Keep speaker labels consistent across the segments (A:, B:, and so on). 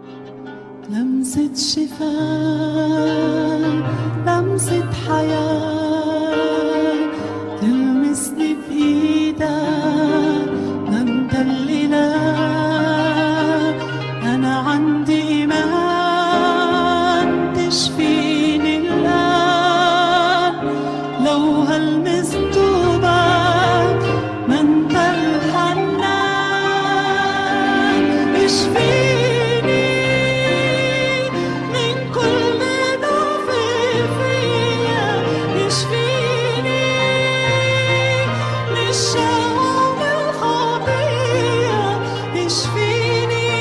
A: لمسة شفاء لمسة حياة تلمسني بإيدك ما مدللة أنا عندي إيمان تشفيني الآن لو هلمس دوبك ما انت الحنان اشفيني من كل ضعف فيا اشفيني من الشوق والخطية اشفيني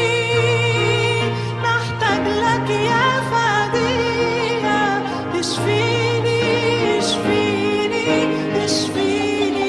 A: محتاج لك يا فدية اشفيني اشفيني اشفيني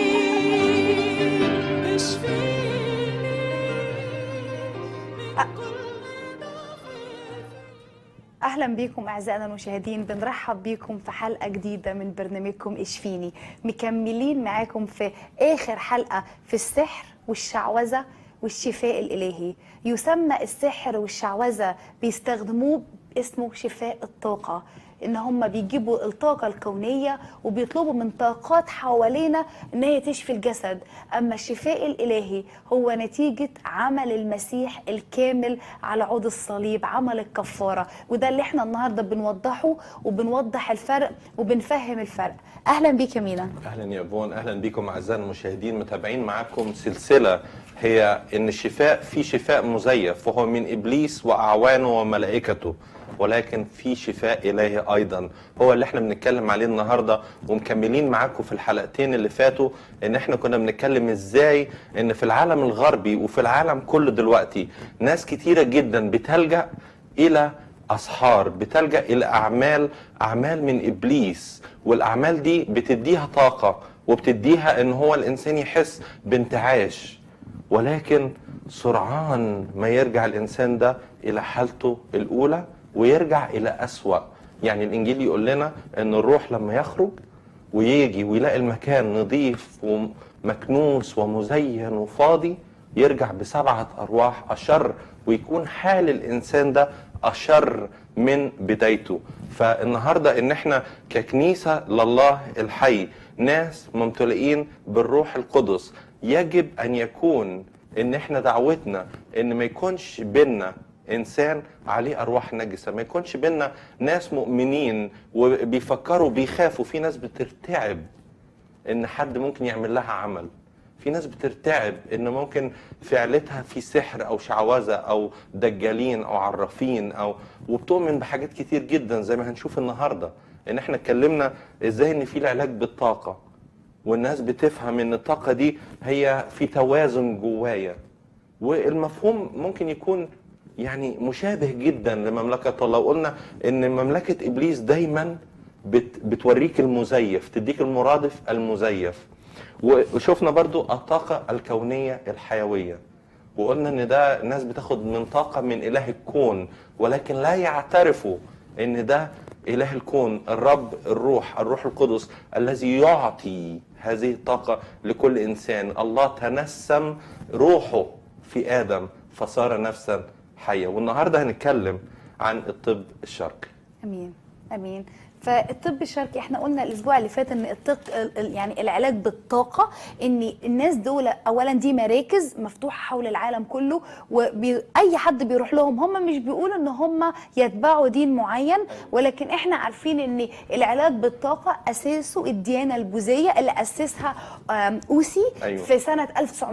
B: اهلا بيكم اعزائنا المشاهدين بنرحب بيكم في حلقه جديده من برنامجكم اشفيني مكملين معاكم في اخر حلقه في السحر والشعوذه والشفاء الالهي يسمى السحر والشعوذه بيستخدموه اسمه شفاء الطاقه ان هم بيجيبوا الطاقه الكونيه وبيطلبوا من طاقات حوالينا ان هي تشفي الجسد اما الشفاء الالهي هو نتيجه عمل المسيح الكامل على عود الصليب عمل الكفاره وده اللي احنا النهارده بنوضحه وبنوضح الفرق وبنفهم الفرق اهلا بيك يا مينا
C: اهلا يا بون اهلا بكم اعزائنا المشاهدين متابعين معاكم سلسله هي ان الشفاء في شفاء مزيف وهو من ابليس واعوانه وملائكته ولكن في شفاء الهي ايضا هو اللي احنا بنتكلم عليه النهارده ومكملين معاكم في الحلقتين اللي فاتوا ان احنا كنا بنتكلم ازاي ان في العالم الغربي وفي العالم كله دلوقتي ناس كتيره جدا بتلجأ الى اسحار بتلجا الى اعمال اعمال من ابليس والاعمال دي بتديها طاقه وبتديها ان هو الانسان يحس بانتعاش ولكن سرعان ما يرجع الانسان ده الى حالته الاولى ويرجع الى اسوا يعني الانجيل يقول لنا ان الروح لما يخرج ويجي ويلاقي المكان نظيف ومكنوس ومزين وفاضي يرجع بسبعة أرواح أشر ويكون حال الإنسان ده أشر من بدايته فالنهاردة إن إحنا ككنيسة لله الحي ناس ممتلئين بالروح القدس يجب أن يكون إن إحنا دعوتنا إن ما يكونش بينا انسان عليه ارواح نجسه ما يكونش بينا ناس مؤمنين وبيفكروا بيخافوا في ناس بترتعب ان حد ممكن يعمل لها عمل في ناس بترتعب ان ممكن فعلتها في سحر او شعوذه او دجالين او عرافين او وبتؤمن بحاجات كتير جدا زي ما هنشوف النهارده ان احنا اتكلمنا ازاي ان في العلاج بالطاقه والناس بتفهم ان الطاقه دي هي في توازن جوايا والمفهوم ممكن يكون يعني مشابه جدا لمملكه الله وقلنا ان مملكه ابليس دايما بت بتوريك المزيف تديك المرادف المزيف وشفنا برضو الطاقة الكونية الحيوية وقلنا ان ده الناس بتاخد من طاقة من اله الكون ولكن لا يعترفوا ان ده اله الكون الرب الروح الروح القدس الذي يعطي هذه الطاقة لكل انسان الله تنسم روحه في ادم فصار نفسا حية والنهاردة هنتكلم عن الطب الشرقي
B: امين امين فالطب الشرقي احنا قلنا الاسبوع اللي فات ان الطق يعني العلاج بالطاقه ان الناس دول اولا دي مراكز مفتوحه حول العالم كله واي حد بيروح لهم هم مش بيقولوا ان هم يتبعوا دين معين ولكن احنا عارفين ان العلاج بالطاقه اساسه الديانه البوذيه اللي اسسها اوسي
C: أيوة.
B: في سنه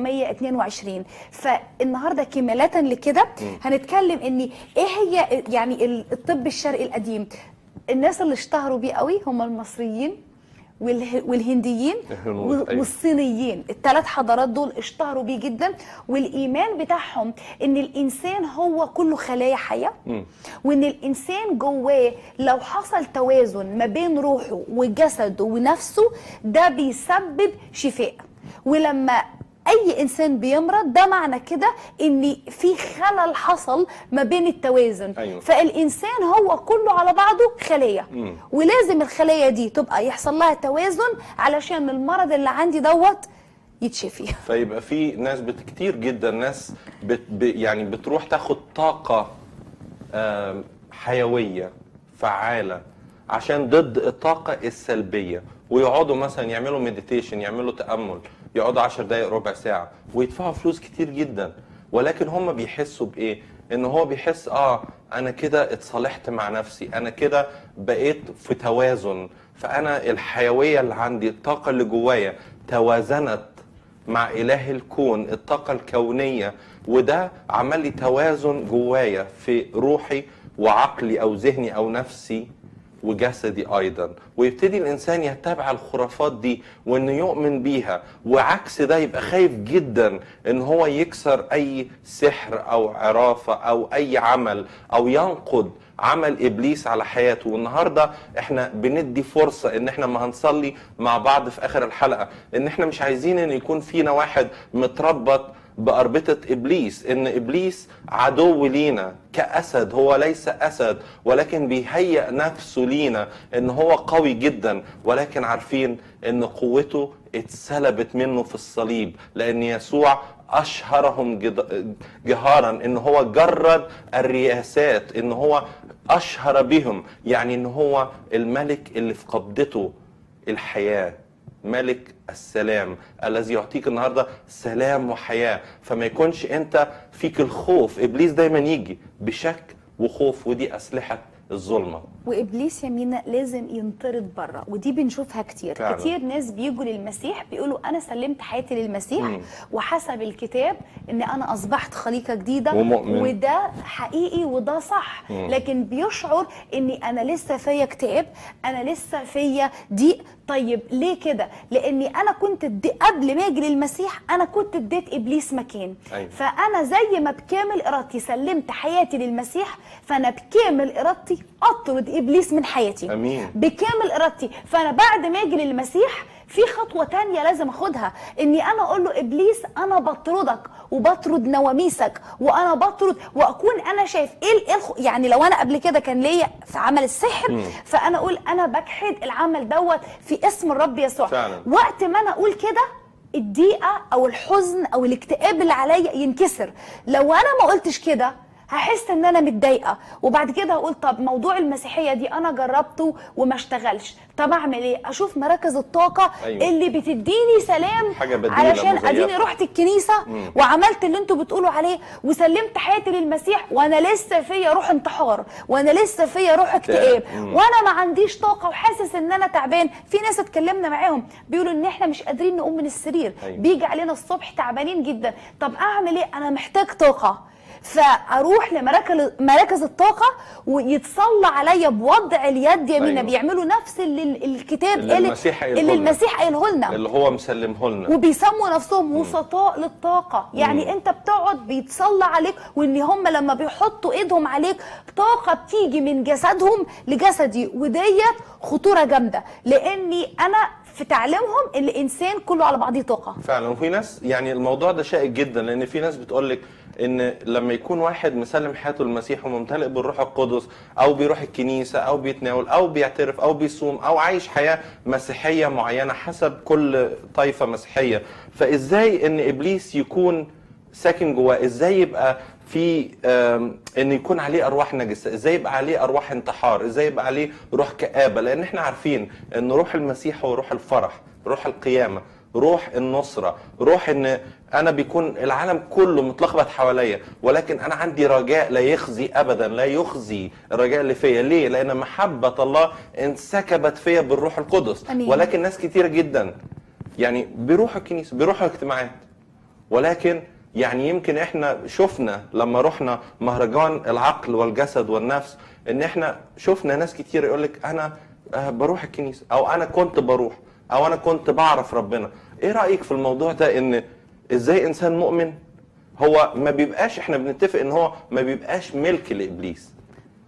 B: 1922 فالنهارده كمالة لكده هنتكلم ان ايه هي يعني الطب الشرقي القديم الناس اللي اشتهروا بيه قوي هم المصريين واله- والهنديين
C: الهنود،
B: و-
C: أيوة.
B: والصينيين الثلاث حضارات دول اشتهروا بيه جدا والايمان بتاعهم ان الانسان هو كله خلايا حيه
C: مم.
B: وان الانسان جواه لو حصل توازن ما بين روحه وجسده ونفسه ده بيسبب شفاء ولما اي انسان بيمرض ده معنى كده ان في خلل حصل ما بين التوازن
C: أيوة.
B: فالانسان هو كله على بعضه خليه
C: مم.
B: ولازم الخليه دي تبقى يحصل لها توازن علشان المرض اللي عندي دوت يتشفي
C: فيبقى في ناس بت كتير جدا ناس بت ب يعني بتروح تاخد طاقة آم، حيوية فعالة عشان ضد الطاقة السلبية ويقعدوا مثلا يعملوا مديتيشن يعملوا تأمل يقعدوا 10 دقايق ربع ساعة ويدفعوا فلوس كتير جدا ولكن هم بيحسوا بإيه؟ إن هو بيحس آه أنا كده اتصالحت مع نفسي أنا كده بقيت في توازن فأنا الحيوية اللي عندي الطاقة اللي جوايا توازنت مع إله الكون الطاقة الكونية وده عمل لي توازن جوايا في روحي وعقلي أو ذهني أو نفسي وجسدي أيضا ويبتدي الإنسان يتبع الخرافات دي وإنه يؤمن بيها وعكس ده يبقى خايف جدا إن هو يكسر أي سحر أو عرافة أو أي عمل أو ينقض عمل ابليس على حياته والنهارده احنا بندي فرصه ان احنا ما هنصلي مع بعض في اخر الحلقه ان احنا مش عايزين ان يكون فينا واحد متربط بأربطة إبليس إن إبليس عدو لينا كأسد هو ليس أسد ولكن بيهيئ نفسه لينا إن هو قوي جدا ولكن عارفين إن قوته اتسلبت منه في الصليب لأن يسوع اشهرهم جد- جهارا ان هو جرد الرياسات ان هو اشهر بهم يعني ان هو الملك اللي في قبضته الحياه ملك السلام الذي يعطيك النهارده سلام وحياه فما يكونش انت فيك الخوف ابليس دايما يجي بشك وخوف ودي اسلحه الظلمه
B: وابليس يمينا لازم ينطرد بره ودي بنشوفها كتير
C: فعلا.
B: كتير ناس بيجوا للمسيح بيقولوا انا سلمت حياتي للمسيح
C: مم.
B: وحسب الكتاب ان انا اصبحت خليقه جديده
C: ومؤمن.
B: وده حقيقي وده صح
C: مم.
B: لكن بيشعر اني انا لسه فيا اكتئاب انا لسه فيا ضيق طيب ليه كده لاني انا كنت ادي قبل ما اجي للمسيح انا كنت اديت ابليس مكان
C: أيوة.
B: فانا زي ما بكامل ارادتي سلمت حياتي للمسيح فانا بكامل ارادتي اطرد ابليس من حياتي
C: أمين.
B: بكامل ارادتي فانا بعد ما اجي للمسيح في خطوه تانية لازم اخدها اني انا اقول له ابليس انا بطردك وبطرد نواميسك وانا بطرد واكون انا شايف ايه ال- إيه الخ... يعني لو انا قبل كده كان ليا في عمل السحر فانا اقول انا بجحد العمل دوت في اسم الرب يسوع
C: فعلا.
B: وقت ما انا اقول كده الضيقه او الحزن او الاكتئاب اللي عليا ينكسر لو انا ما قلتش كده هحس ان انا متضايقه وبعد كده هقول طب موضوع المسيحيه دي انا جربته وما اشتغلش طب اعمل ايه اشوف مراكز الطاقه
C: أيوة.
B: أيوة. اللي بتديني سلام
C: حاجة بديلة
B: علشان
C: مزيفة.
B: اديني رحت الكنيسه
C: مم.
B: وعملت اللي انتوا بتقولوا عليه وسلمت حياتي للمسيح وانا لسه فيا روح انتحار وانا لسه فيا روح اكتئاب
C: مم.
B: وانا ما عنديش طاقه وحاسس ان انا تعبان في ناس اتكلمنا معاهم بيقولوا ان احنا مش قادرين نقوم من السرير
C: أيوة.
B: بيجي علينا الصبح تعبانين جدا طب اعمل ايه انا محتاج طاقه فاروح لمراكز مراكز الطاقه ويتصلى عليا بوضع اليد يمينا
C: أيوة.
B: بيعملوا نفس اللي ال- الكتاب
C: اللي
B: قال-
C: المسيح قايله
B: اللي
C: لنا.
B: المسيح قايله لنا
C: اللي هو مسلمه لنا
B: وبيسموا نفسهم وسطاء للطاقة يعني انت بتقعد بيتصلى عليك وان هم لما بيحطوا ايدهم عليك طاقة بتيجي من جسدهم لجسدي وديت خطورة جامدة لاني انا في تعليمهم الانسان كله على بعضيه طاقة
C: فعلا وفي ناس يعني الموضوع ده شائك جدا لان في ناس بتقول لك ان لما يكون واحد مسلم حياته للمسيح وممتلئ بالروح القدس او بيروح الكنيسه او بيتناول او بيعترف او بيصوم او عايش حياه مسيحيه معينه حسب كل طائفه مسيحيه فازاي ان ابليس يكون ساكن جواه ازاي يبقى في آم، ان يكون عليه ارواح نجسه ازاي يبقى عليه ارواح انتحار ازاي يبقى عليه روح كآبه لان احنا عارفين ان روح المسيح هو روح الفرح روح القيامه روح النصرة روح ان انا بيكون العالم كله متلخبط حواليا ولكن انا عندي رجاء لا يخزي ابدا لا يخزي الرجاء اللي فيا ليه لان محبة الله انسكبت فيا بالروح القدس
B: أمين.
C: ولكن ناس كتير جدا يعني بيروحوا الكنيسة بيروحوا الاجتماعات ولكن يعني يمكن احنا شفنا لما رحنا مهرجان العقل والجسد والنفس ان احنا شفنا ناس كتير يقولك انا آه، بروح الكنيسة او انا كنت بروح او انا كنت بعرف ربنا ايه رأيك في الموضوع ده ان ازاي انسان مؤمن هو ما بيبقاش احنا بنتفق ان هو ما بيبقاش ملك لابليس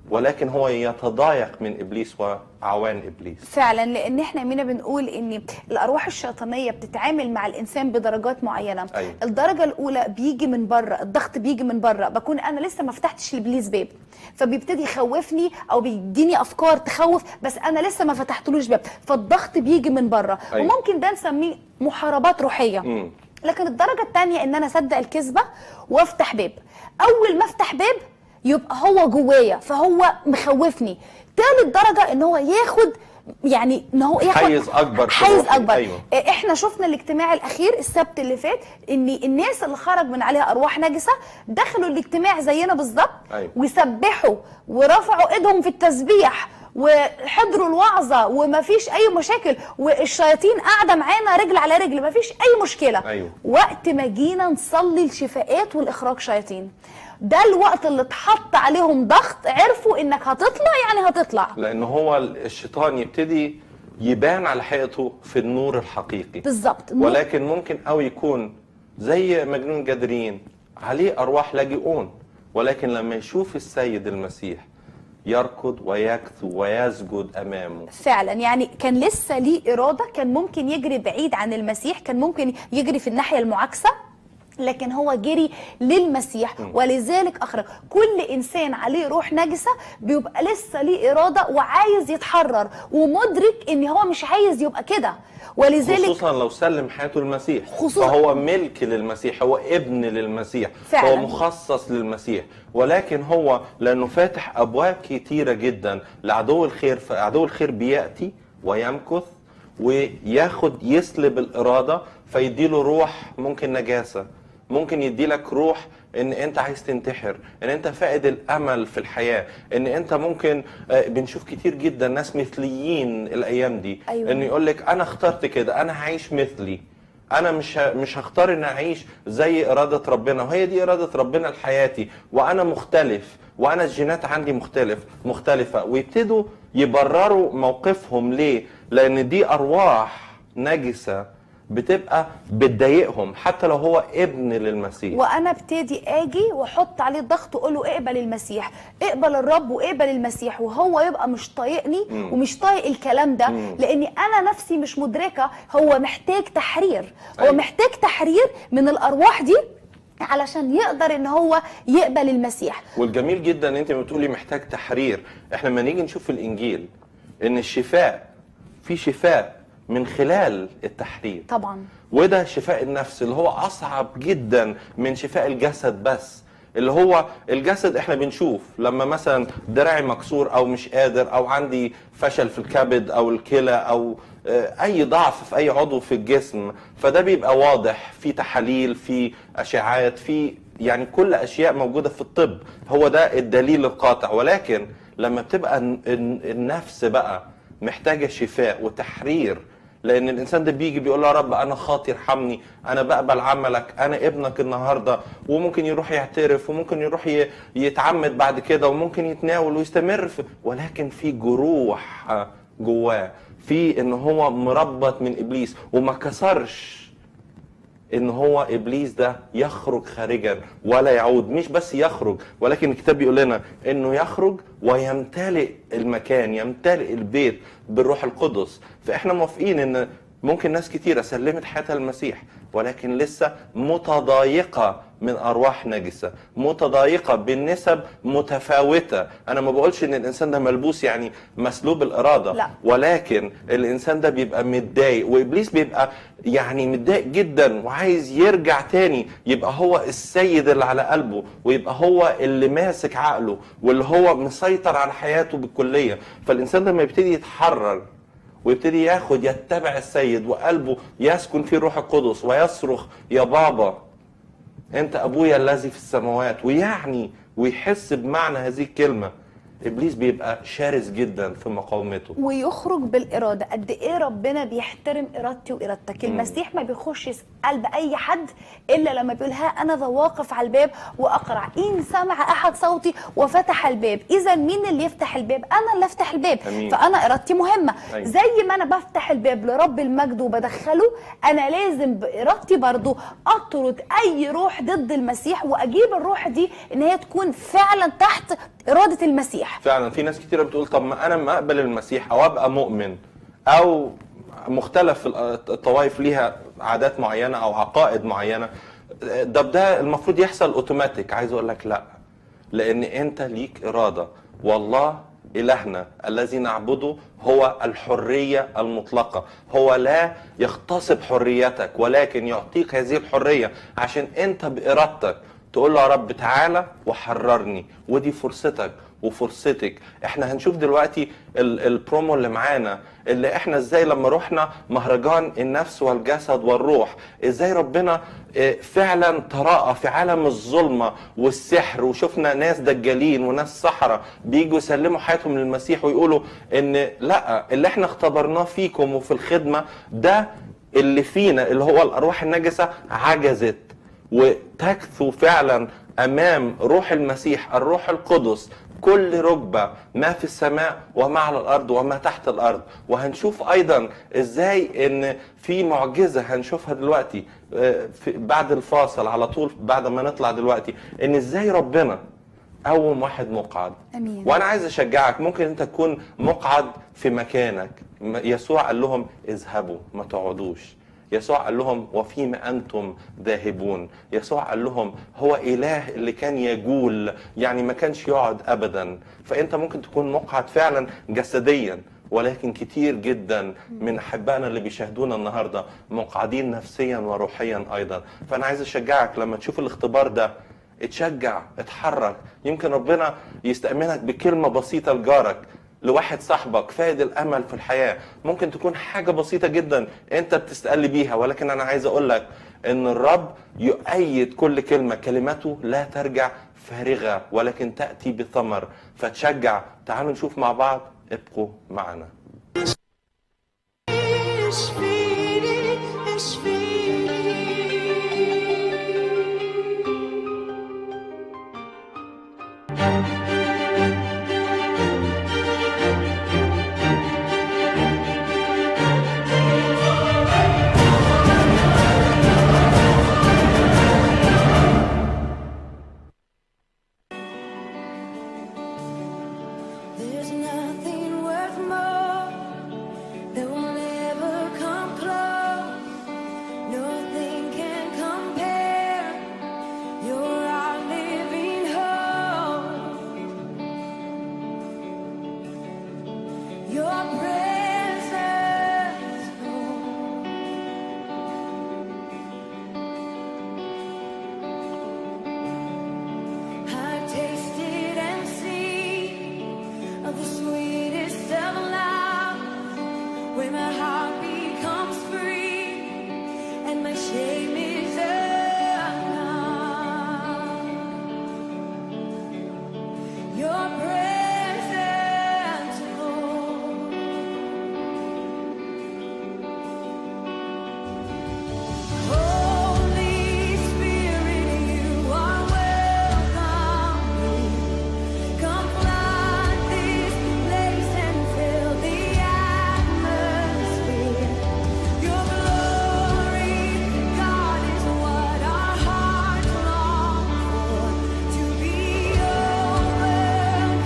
C: ولكن هو يتضايق من ابليس واعوان ابليس
B: فعلا لان احنا مينا بنقول ان الارواح الشيطانيه بتتعامل مع الانسان بدرجات معينه
C: أيوة.
B: الدرجه الاولى بيجي من بره الضغط بيجي من بره بكون انا لسه ما فتحتش لابليس باب فبيبتدي يخوفني او بيديني افكار تخوف بس انا لسه ما فتحتلوش باب فالضغط بيجي من بره
C: أيوة.
B: وممكن ده نسميه محاربات روحيه
C: مم.
B: لكن الدرجه الثانيه ان انا اصدق الكذبه وافتح باب اول ما افتح باب يبقى هو جوايا فهو مخوفني تالت درجه ان هو ياخد يعني ان هو ياخد
C: حيز أكبر في
B: حيز
C: روحي،
B: اكبر
C: أيوة.
B: إيه، احنا شفنا الاجتماع الاخير السبت اللي فات ان الناس اللي خرج من عليها ارواح نجسه دخلوا الاجتماع زينا بالظبط
C: أيوة.
B: وسبحوا ورفعوا ايدهم في التسبيح وحضروا الوعظه ومفيش اي مشاكل والشياطين قاعده معانا رجل على رجل مفيش اي مشكله
C: أيوة.
B: وقت ما جينا نصلي الشفاءات والاخراج شياطين ده الوقت اللي اتحط عليهم ضغط عرفوا انك هتطلع يعني هتطلع
C: لان هو الشيطان يبتدي يبان على حقيقته في النور الحقيقي
B: بالظبط
C: ولكن ممكن قوي يكون زي مجنون جدرين عليه ارواح لاجئون ولكن لما يشوف السيد المسيح يركض ويكثو ويسجد امامه
B: فعلا يعني كان لسه ليه إرادة كان ممكن يجري بعيد عن المسيح كان ممكن يجري في الناحية المعاكسة لكن هو جري للمسيح ولذلك أخرج كل إنسان عليه روح نجسة بيبقى لسه ليه إرادة وعايز يتحرر ومدرك إن هو مش عايز يبقى كده ولذلك
C: خصوصا لو سلم حياته للمسيح
B: خصوصا-
C: فهو ملك للمسيح هو ابن للمسيح
B: فعلا.
C: هو مخصص للمسيح ولكن هو لانه فاتح ابواب كتيره جدا لعدو الخير فعدو الخير بياتي ويمكث وياخد يسلب الاراده فيديله روح ممكن نجاسه ممكن يديلك روح ان انت عايز تنتحر ان انت فاقد الامل في الحياه ان انت ممكن آه، بنشوف كتير جدا ناس مثليين الايام دي
B: أيوة.
C: ان يقول لك انا اخترت كده انا هعيش مثلي انا مش ه- مش هختار ان اعيش زي اراده ربنا وهي دي اراده ربنا لحياتي وانا مختلف وانا الجينات عندي مختلف مختلفه ويبتدوا يبرروا موقفهم ليه لان دي ارواح نجسه بتبقى بتضايقهم حتى لو هو ابن للمسيح
B: وانا ابتدي اجي واحط عليه الضغط واقول له اقبل المسيح اقبل الرب واقبل المسيح وهو يبقى مش طايقني
C: مم.
B: ومش طايق الكلام ده
C: مم.
B: لاني انا نفسي مش مدركه هو محتاج تحرير هو
C: أيوة.
B: محتاج تحرير من الارواح دي علشان يقدر ان هو يقبل المسيح
C: والجميل جدا ان انت بتقولي محتاج تحرير احنا لما نيجي نشوف في الانجيل ان الشفاء في شفاء من خلال التحرير
B: طبعا
C: وده شفاء النفس اللي هو اصعب جدا من شفاء الجسد بس اللي هو الجسد احنا بنشوف لما مثلا دراعي مكسور او مش قادر او عندي فشل في الكبد او الكلى او آه، اي ضعف في اي عضو في الجسم فده بيبقى واضح في تحاليل في اشعاعات في يعني كل اشياء موجوده في الطب هو ده الدليل القاطع ولكن لما بتبقى الن- الن- النفس بقى محتاجه شفاء وتحرير لان الانسان ده بيجي بيقول له يا رب انا خاطي ارحمني انا بقبل عملك انا ابنك النهارده وممكن يروح يعترف وممكن يروح ي- يتعمد بعد كده وممكن يتناول ويستمر في ولكن في جروح آه، جواه في ان هو مربط من ابليس وما كسرش ان هو ابليس ده يخرج خارجا ولا يعود مش بس يخرج ولكن الكتاب بيقول لنا انه يخرج ويمتلئ المكان يمتلئ البيت بالروح القدس فاحنا موافقين ان ممكن ناس كتيره سلمت حياتها للمسيح ولكن لسه متضايقه من ارواح نجسه متضايقه بالنسب متفاوته انا ما بقولش ان الانسان ده ملبوس يعني مسلوب الاراده
B: لا.
C: ولكن الانسان ده بيبقى متضايق وابليس بيبقى يعني متضايق جدا وعايز يرجع تاني يبقى هو السيد اللي على قلبه ويبقى هو اللي ماسك عقله واللي هو مسيطر على حياته بالكليه فالانسان ده لما يبتدي يتحرر ويبتدي ياخد يتبع السيد وقلبه يسكن فيه الروح القدس ويصرخ يا بابا انت ابويا الذي في السماوات ويعني ويحس بمعنى هذه الكلمه ابليس بيبقى شرس جدا في مقاومته
B: ويخرج بالإرادة قد إيه ربنا بيحترم إرادتي وإرادتك المسيح ما بيخش قلب أي حد إلا لما بيقول ها أنا ذا واقف على الباب وأقرع إن سمع أحد صوتي وفتح الباب إذا مين اللي يفتح الباب أنا اللي أفتح الباب
C: أمين.
B: فأنا إرادتي مهمة
C: أيوة.
B: زي ما أنا بفتح الباب لرب المجد وبدخله أنا لازم بإرادتي برضو أطرد أي روح ضد المسيح وأجيب الروح دي إن هي تكون فعلا تحت إرادة المسيح المسيح
C: فعلا في ناس كتيرة بتقول طب ما انا ما اقبل المسيح او ابقى مؤمن او مختلف الأ- الطوائف ليها عادات معينة او عقائد معينة ده ده المفروض يحصل اوتوماتيك عايز اقول لك لا لان انت ليك اراده والله الهنا الذي نعبده هو الحريه المطلقه هو لا يغتصب حريتك ولكن يعطيك هذه الحريه عشان انت بارادتك تقول له يا رب تعالى وحررني ودي فرصتك وفرصتك احنا هنشوف دلوقتي ال- البرومو اللي معانا اللي احنا ازاي لما رحنا مهرجان النفس والجسد والروح ازاي ربنا اه، فعلا تراءى في عالم الظلمة والسحر وشفنا ناس دجالين وناس سحرة بيجوا يسلموا حياتهم للمسيح ويقولوا ان لا اللي احنا اختبرناه فيكم وفي الخدمة ده اللي فينا اللي هو الارواح النجسة عجزت وتكثو فعلا امام روح المسيح الروح القدس كل ركبه ما في السماء وما على الارض وما تحت الارض وهنشوف ايضا ازاي ان في معجزه هنشوفها دلوقتي آه، في بعد الفاصل على طول بعد ما نطلع دلوقتي ان ازاي ربنا قوم واحد مقعد
B: امين
C: وانا عايز اشجعك ممكن انت تكون مقعد في مكانك م- يسوع قال لهم اذهبوا ما تقعدوش يسوع قال لهم وفيما انتم ذاهبون يسوع قال لهم هو اله اللي كان يجول يعني ما كانش يقعد ابدا فانت ممكن تكون مقعد فعلا جسديا ولكن كتير جدا من احبائنا اللي بيشاهدونا النهارده مقعدين نفسيا وروحيا ايضا فانا عايز اشجعك لما تشوف الاختبار ده اتشجع اتحرك يمكن ربنا يستأمنك بكلمة بسيطة لجارك لواحد صاحبك فاقد الامل في الحياه ممكن تكون حاجه بسيطه جدا انت بتستقل بيها ولكن انا عايز اقول لك ان الرب يؤيد كل كلمه كلمته لا ترجع فارغه ولكن تاتي بثمر فتشجع تعالوا نشوف مع بعض ابقوا معنا
A: اشفيني اشفيني There's nothing worth more that will never come close. Nothing can compare. You're our living hope. Your presence, Lord. I've tasted and seen of the sweetest of love, where my heart becomes free and my shame is undone. Your presence, Lord. Holy Spirit, you are welcome here. Come flood this place and fill the atmosphere. Your glory, God, is what our hearts long for. To be overflowing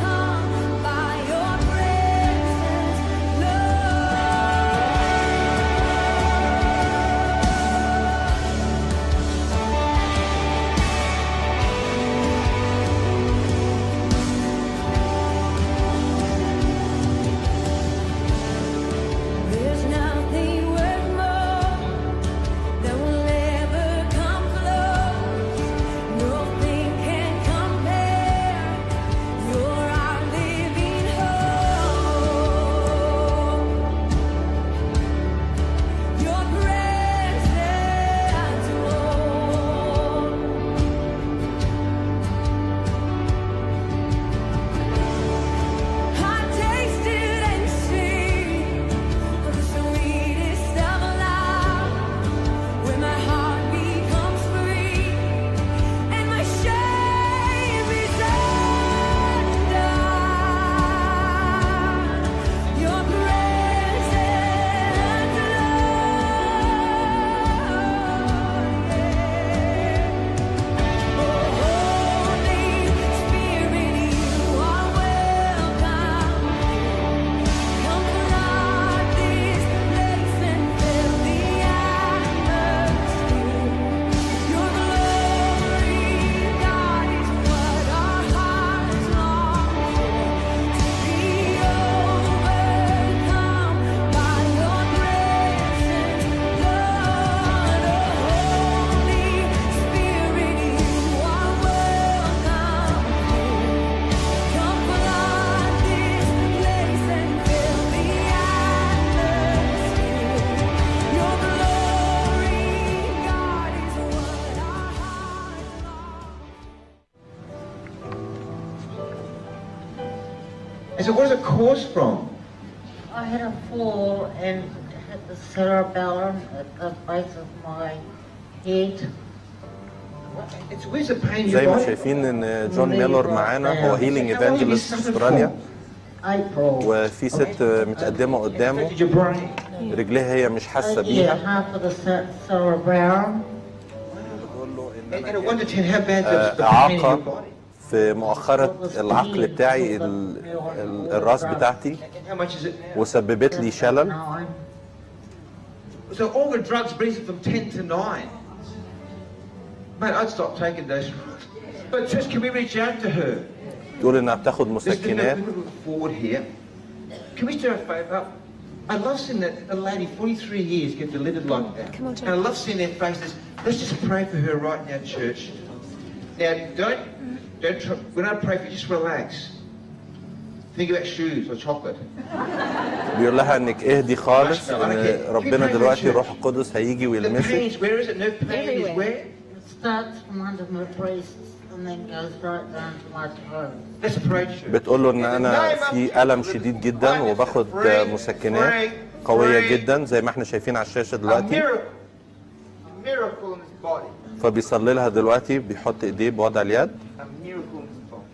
D: I said, what does it cause from?
E: I had a fall and hit the cerebellum at the base of my head.
D: It's where's the pain in
C: زي
D: your
C: ما
D: body?
C: شايفين ان جون ميلور معانا هو هيلينج ايفانجلست في استراليا
E: April.
C: وفي ست متقدمه قدامه
D: Affected your brain.
C: رجليها هي مش حاسه
E: Uh, yeah,
C: بيها
E: half of the ce- cerebellum.
D: And, and at 1 to 10, how bad
C: آه،
D: is the pain in your
C: اعاقه
D: body?
C: في مؤخره العقل بتاعي ال- ال- الراس بتاعتي
D: And how much is it now?
C: وسببت لي شلل
E: Nine.
D: So all the drugs brings it from 10 to 9. Mate, I'd stop taking those drugs. But just can we reach out to her?
C: تقول انها بتاخد
D: Let's
C: مسكنات
D: move forward here. Can we do a favour? I love seeing that a lady, 43 years, get delivered like that.
A: Come on, Jane.
D: and I love seeing their faces. Let's just pray for her right now, church. Now, don't, don't try, when I pray for you, just relax. Think about shoes or chocolate.
C: بيقول لها انك اهدي خالص ان ربنا دلوقتي الروح القدس هيجي
D: The
C: ويلمسك
D: pains, where is it? No pain is
A: Everywhere.
D: where?
E: It starts from under my breasts and then goes right down to my toes.
D: Let's pray, church.
C: بتقول له ان انا في الم شديد جدا وباخد مسكنات قويه جدا زي ما احنا شايفين على الشاشه
D: A
C: دلوقتي
D: miracle. A miracle in his body.
C: فبيصلي لها دلوقتي بيحط ايديه بوضع اليد
D: A miracle in his body.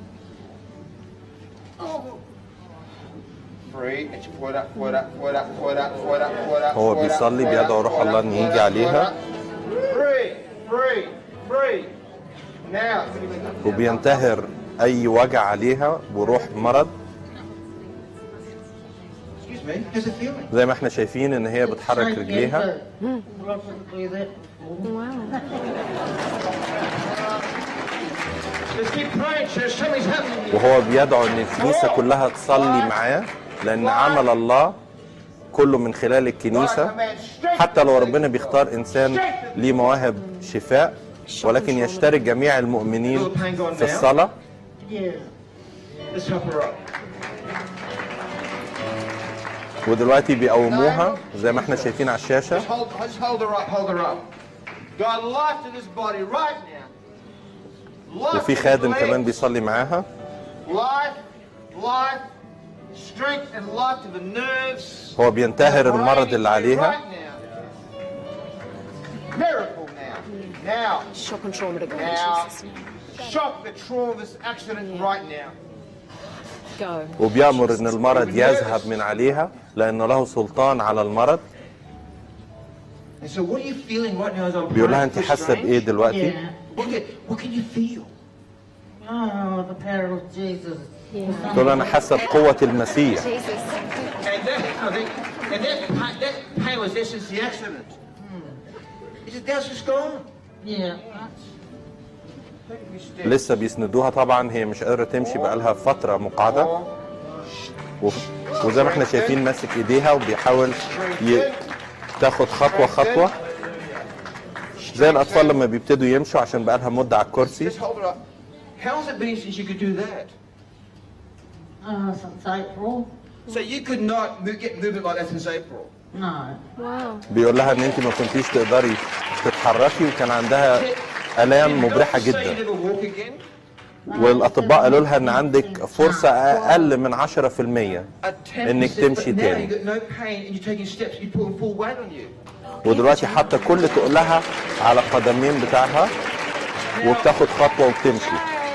D: Free. And you pull it up, pull it up, pull it up, pull it up, pull it up, pull it up.
C: هو
D: pull it up,
C: بيصلي
D: pull it
C: بيدعو
D: up,
C: روح
D: pull it
C: الله
D: up,
C: إن
D: pull it
C: يجي
D: up,
C: عليها.
D: pull it up. Free, free, free. Now.
C: وبينتهر اي وجع عليها وروح مرض
D: Excuse me. How's it feeling?
C: زي ما احنا شايفين ان هي بتحرك
E: Shake
C: رجليها
E: it. Well, I couldn't do that before.
A: Wow.
D: Let's keep praying, church. Something's happening.
C: وهو بيدعو ان الكنيسه كلها تصلي معاه لان عمل الله كله من خلال الكنيسه حتى لو ربنا بيختار انسان ليه مواهب شفاء ولكن يشترك جميع المؤمنين في الصلاه
E: Yeah.
D: Let's help her up.
C: ودلوقتي بيقوموها زي ما احنا شايفين على الشاشه
D: Just hold, just hold her up, hold her up. God, life to this body right now. Life
C: وفي
D: to this
C: خادم
D: leg.
C: كمان بيصلي معاها
D: Life, life, strength and life to the nerves.
C: هو بينتهر المرض اللي عليها
D: Right now. Miracle now. Now.
A: Shock and trauma to go in
D: Now.
A: Jesus' name.
D: Shock the trauma of this accident right now.
A: Go.
C: وبيأمر ان المرض يذهب من عليها لان له سلطان على المرض
D: And so what are you feeling right now as I'm
C: بيقول لها
D: praying?
C: انت
D: Feel
C: حاسه
D: strange?
C: بايه دلوقتي
E: Yeah.
D: What can, what can you feel?
E: Oh, the power of Jesus.
C: تقول له انا حاسه بقوه المسيح
A: Jesus.
D: And that, I think, and that, pain, that pain was there since the accident. He said, that's just gone.
E: Yeah.
C: لسه بيسندوها طبعا هي مش قادره تمشي بقالها فتره مقعده و- وزي ما احنا شايفين ماسك ايديها وبيحاول ي... تاخد خطوه خطوه زي الاطفال لما بيبتدوا يمشوا عشان بقالها مده على الكرسي
D: Just hold it up. How's it been since you could do that?
E: Oh, since April?
D: So you could not move, get movement like that since April.
E: No.
A: Wow.
C: بيقول لها ان انت ما كنتيش تقدري تتحركي وكان عندها الام مبرحه
D: Say you
C: جدا
D: never walk again.
C: والاطباء قالوا لها ان عندك فرصه اقل من 10%
D: A 10%,
C: إنك تمشي
D: but now
C: تاني.
D: you got no pain and you're taking steps, you're putting full weight on you.
C: ودلوقتي حاطه كل تقلها على القدمين بتاعها وبتاخد خطوه وبتمشي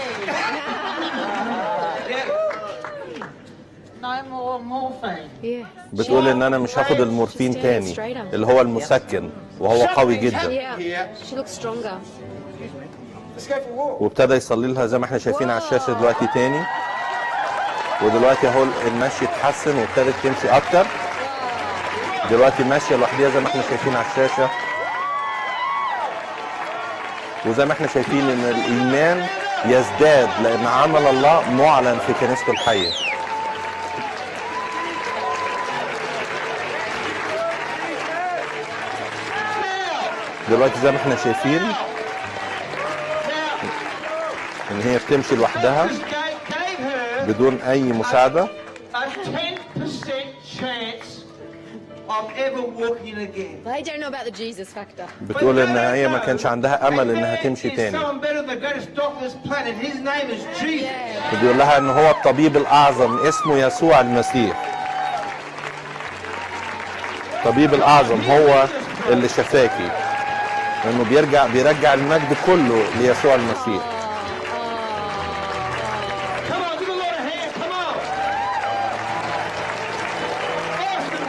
E: No more morphine.
A: Yeah.
C: بتقول ان انا مش هاخد المورفين تاني اللي هو المسكن وهو قوي جدا
A: Yeah.
D: Here.
A: She looks stronger.
D: Let's go for a walk.
C: وابتدى يصلي لها زي ما احنا شايفين على الشاشه دلوقتي تاني ودلوقتي اهو المشي اتحسن وابتدت تمشي اكتر دلوقتي ماشيه لوحديها زي ما احنا شايفين على الشاشه وزي ما احنا شايفين ان الايمان يزداد لان عمل الله معلن في كنيسته الحيه دلوقتي زي ما احنا شايفين ان هي بتمشي لوحدها
D: Just gave, gave her
C: بدون اي مساعده
D: a 10% chance of ever walking again.
F: They don't know about the Jesus factor.
C: بتقول ان هي ما كانش عندها امل انها تمشي
D: There's
C: تاني
D: someone better than the greatest doctor on this planet. His name is Jesus.
C: وبيقول لها ان هو الطبيب الاعظم اسمه يسوع المسيح الطبيب الاعظم هو اللي شفاكي لانه بيرجع بيرجع المجد كله ليسوع المسيح
D: Come on, give the Lord a hand. Come on. Awesome,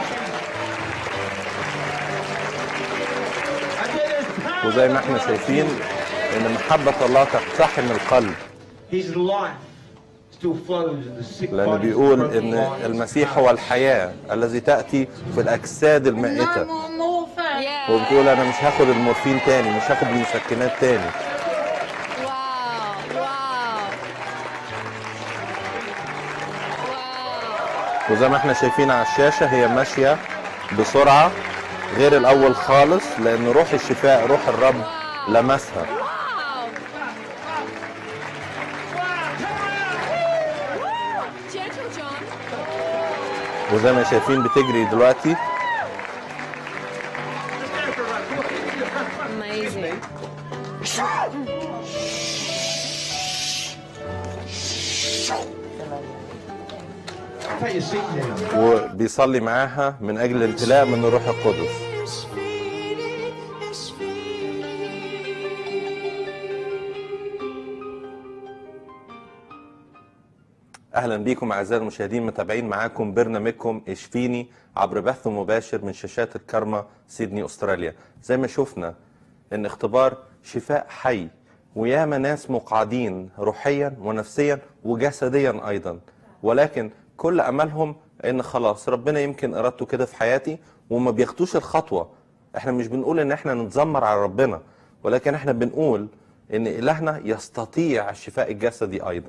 D: Jesus. I tell you, there's power
C: وزي ما
D: in
C: احنا
D: the blood of
C: شايفين
D: Jesus.
C: ان محبة الله تقتحم القلب
D: His life still flows in the sick
C: لأنه
D: bodies,
C: بيقول
D: broken
C: إن
D: minds,
C: المسيح هو الحياة الذي تأتي في الأجساد
E: No
C: المائتة
E: more morphine.
F: Yeah.
C: وبتقول أنا مش هاخد المورفين تاني مش هاخد المسكنات تاني
F: Wow. Wow. Wow.
C: وزي ما احنا شايفين على الشاشة هي ماشية بسرعة غير الأول خالص لأن روح الشفاء روح الرب لمسها
F: Wow. Gentle John.
C: وزي ما شايفين بتجري دلوقتي
F: Amazing.
D: Take your seat now.
C: وبيصلي معاها من أجل الامتلاء من الروح القدس اهلا بيكم اعزائي المشاهدين متابعين معاكم برنامجكم اشفيني عبر بث مباشر من شاشات الكرمة سيدني استراليا زي ما شفنا ان اختبار شفاء حي وياما ناس مقعدين روحيا ونفسيا وجسديا ايضا ولكن كل املهم ان خلاص ربنا يمكن ارادته كده في حياتي وما بياخدوش الخطوه احنا مش بنقول ان احنا نتذمر على ربنا ولكن احنا بنقول ان الهنا يستطيع الشفاء الجسدي ايضا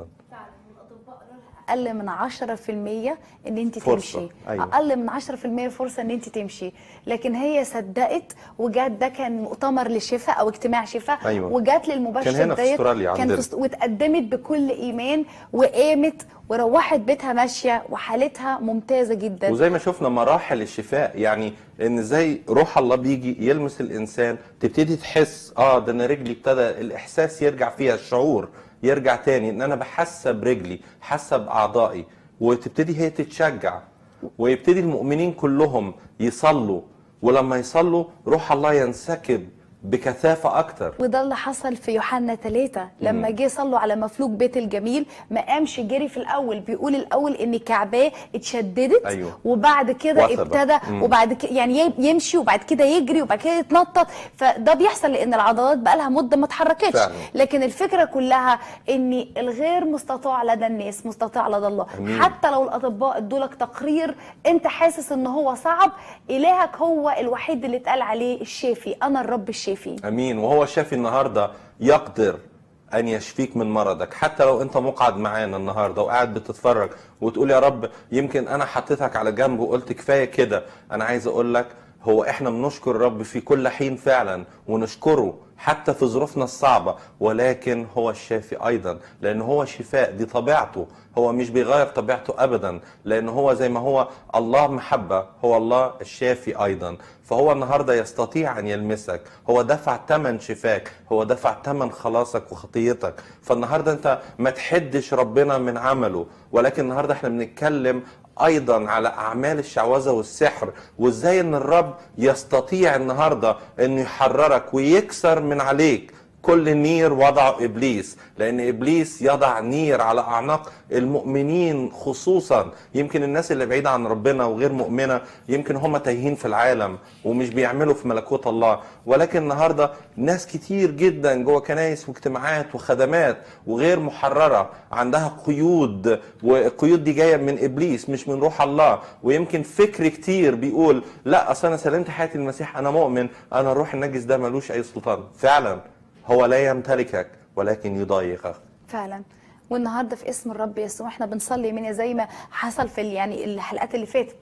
B: اقل من 10% ان انت
C: فرصة.
B: تمشي
C: أيوة.
B: اقل من 10% فرصه ان انت تمشي لكن هي صدقت وجات ده كان مؤتمر للشفاء او اجتماع شفاء
C: أيوة.
B: وجات للمبشر
C: كان هنا في
B: ديت،
C: أستراليا
B: كان
C: عندنا.
B: في است- واتقدمت بكل ايمان وقامت وروحت بيتها ماشيه وحالتها ممتازه جدا
C: وزي ما شفنا مراحل الشفاء يعني ان ازاي روح الله بيجي يلمس الانسان تبتدي تحس اه ده انا رجلي ابتدى الاحساس يرجع فيها الشعور يرجع تاني ان انا بحس برجلي حاسه باعضائي وتبتدي هي تتشجع ويبتدي المؤمنين كلهم يصلوا ولما يصلوا روح الله ينسكب بكثافه اكتر
B: وده اللي حصل في يوحنا ثلاثة لما جه صلوا على مفلوج بيت الجميل ما قامش جري في الاول بيقول الاول ان كعباه اتشددت
C: أيوة.
B: وبعد كده
C: وثبت.
B: ابتدى
C: مم.
B: وبعد كده يعني ي- يمشي وبعد كده يجري وبعد كده يتنطط فده بيحصل لان العضلات بقى لها مده ما اتحركتش
C: فعلا.
B: لكن الفكره كلها ان الغير مستطاع لدى الناس مستطاع لدى الله
C: أمين.
B: حتى لو الاطباء ادولك تقرير انت حاسس ان هو صعب الهك هو الوحيد اللي اتقال عليه الشافي انا الرب الشافي
C: امين وهو شافي النهارده يقدر ان يشفيك من مرضك حتى لو انت مقعد معانا النهارده وقاعد بتتفرج وتقول يا رب يمكن انا حطيتك على جنب وقلت كفايه كده انا عايز اقول لك هو احنا بنشكر الرب في كل حين فعلا ونشكره حتى في ظروفنا الصعبة ولكن هو الشافي أيضا لأن هو شفاء دي طبيعته هو مش بيغير طبيعته أبدا لأن هو زي ما هو الله محبة هو الله الشافي أيضا فهو النهاردة يستطيع أن يلمسك هو دفع ثمن شفاك هو دفع ثمن خلاصك وخطيتك فالنهاردة أنت ما تحدش ربنا من عمله ولكن النهاردة احنا بنتكلم ايضا على اعمال الشعوذه والسحر وازاي ان الرب يستطيع النهارده انه يحررك ويكسر من عليك كل نير وضعه ابليس لان ابليس يضع نير على اعناق المؤمنين خصوصا يمكن الناس اللي بعيده عن ربنا وغير مؤمنه يمكن هم تايهين في العالم ومش بيعملوا في ملكوت الله ولكن النهارده ناس كتير جدا جوه كنايس واجتماعات وخدمات وغير محرره عندها قيود والقيود دي جايه من ابليس مش من روح الله ويمكن فكر كتير بيقول لا اصل انا سلمت حياتي للمسيح انا مؤمن انا الروح النجس ده ملوش اي سلطان فعلا هو لا يمتلكك ولكن يضايقك
B: فعلا والنهارده في اسم الرب يسوع احنا بنصلي من زي ما حصل في ال- يعني الحلقات اللي فاتت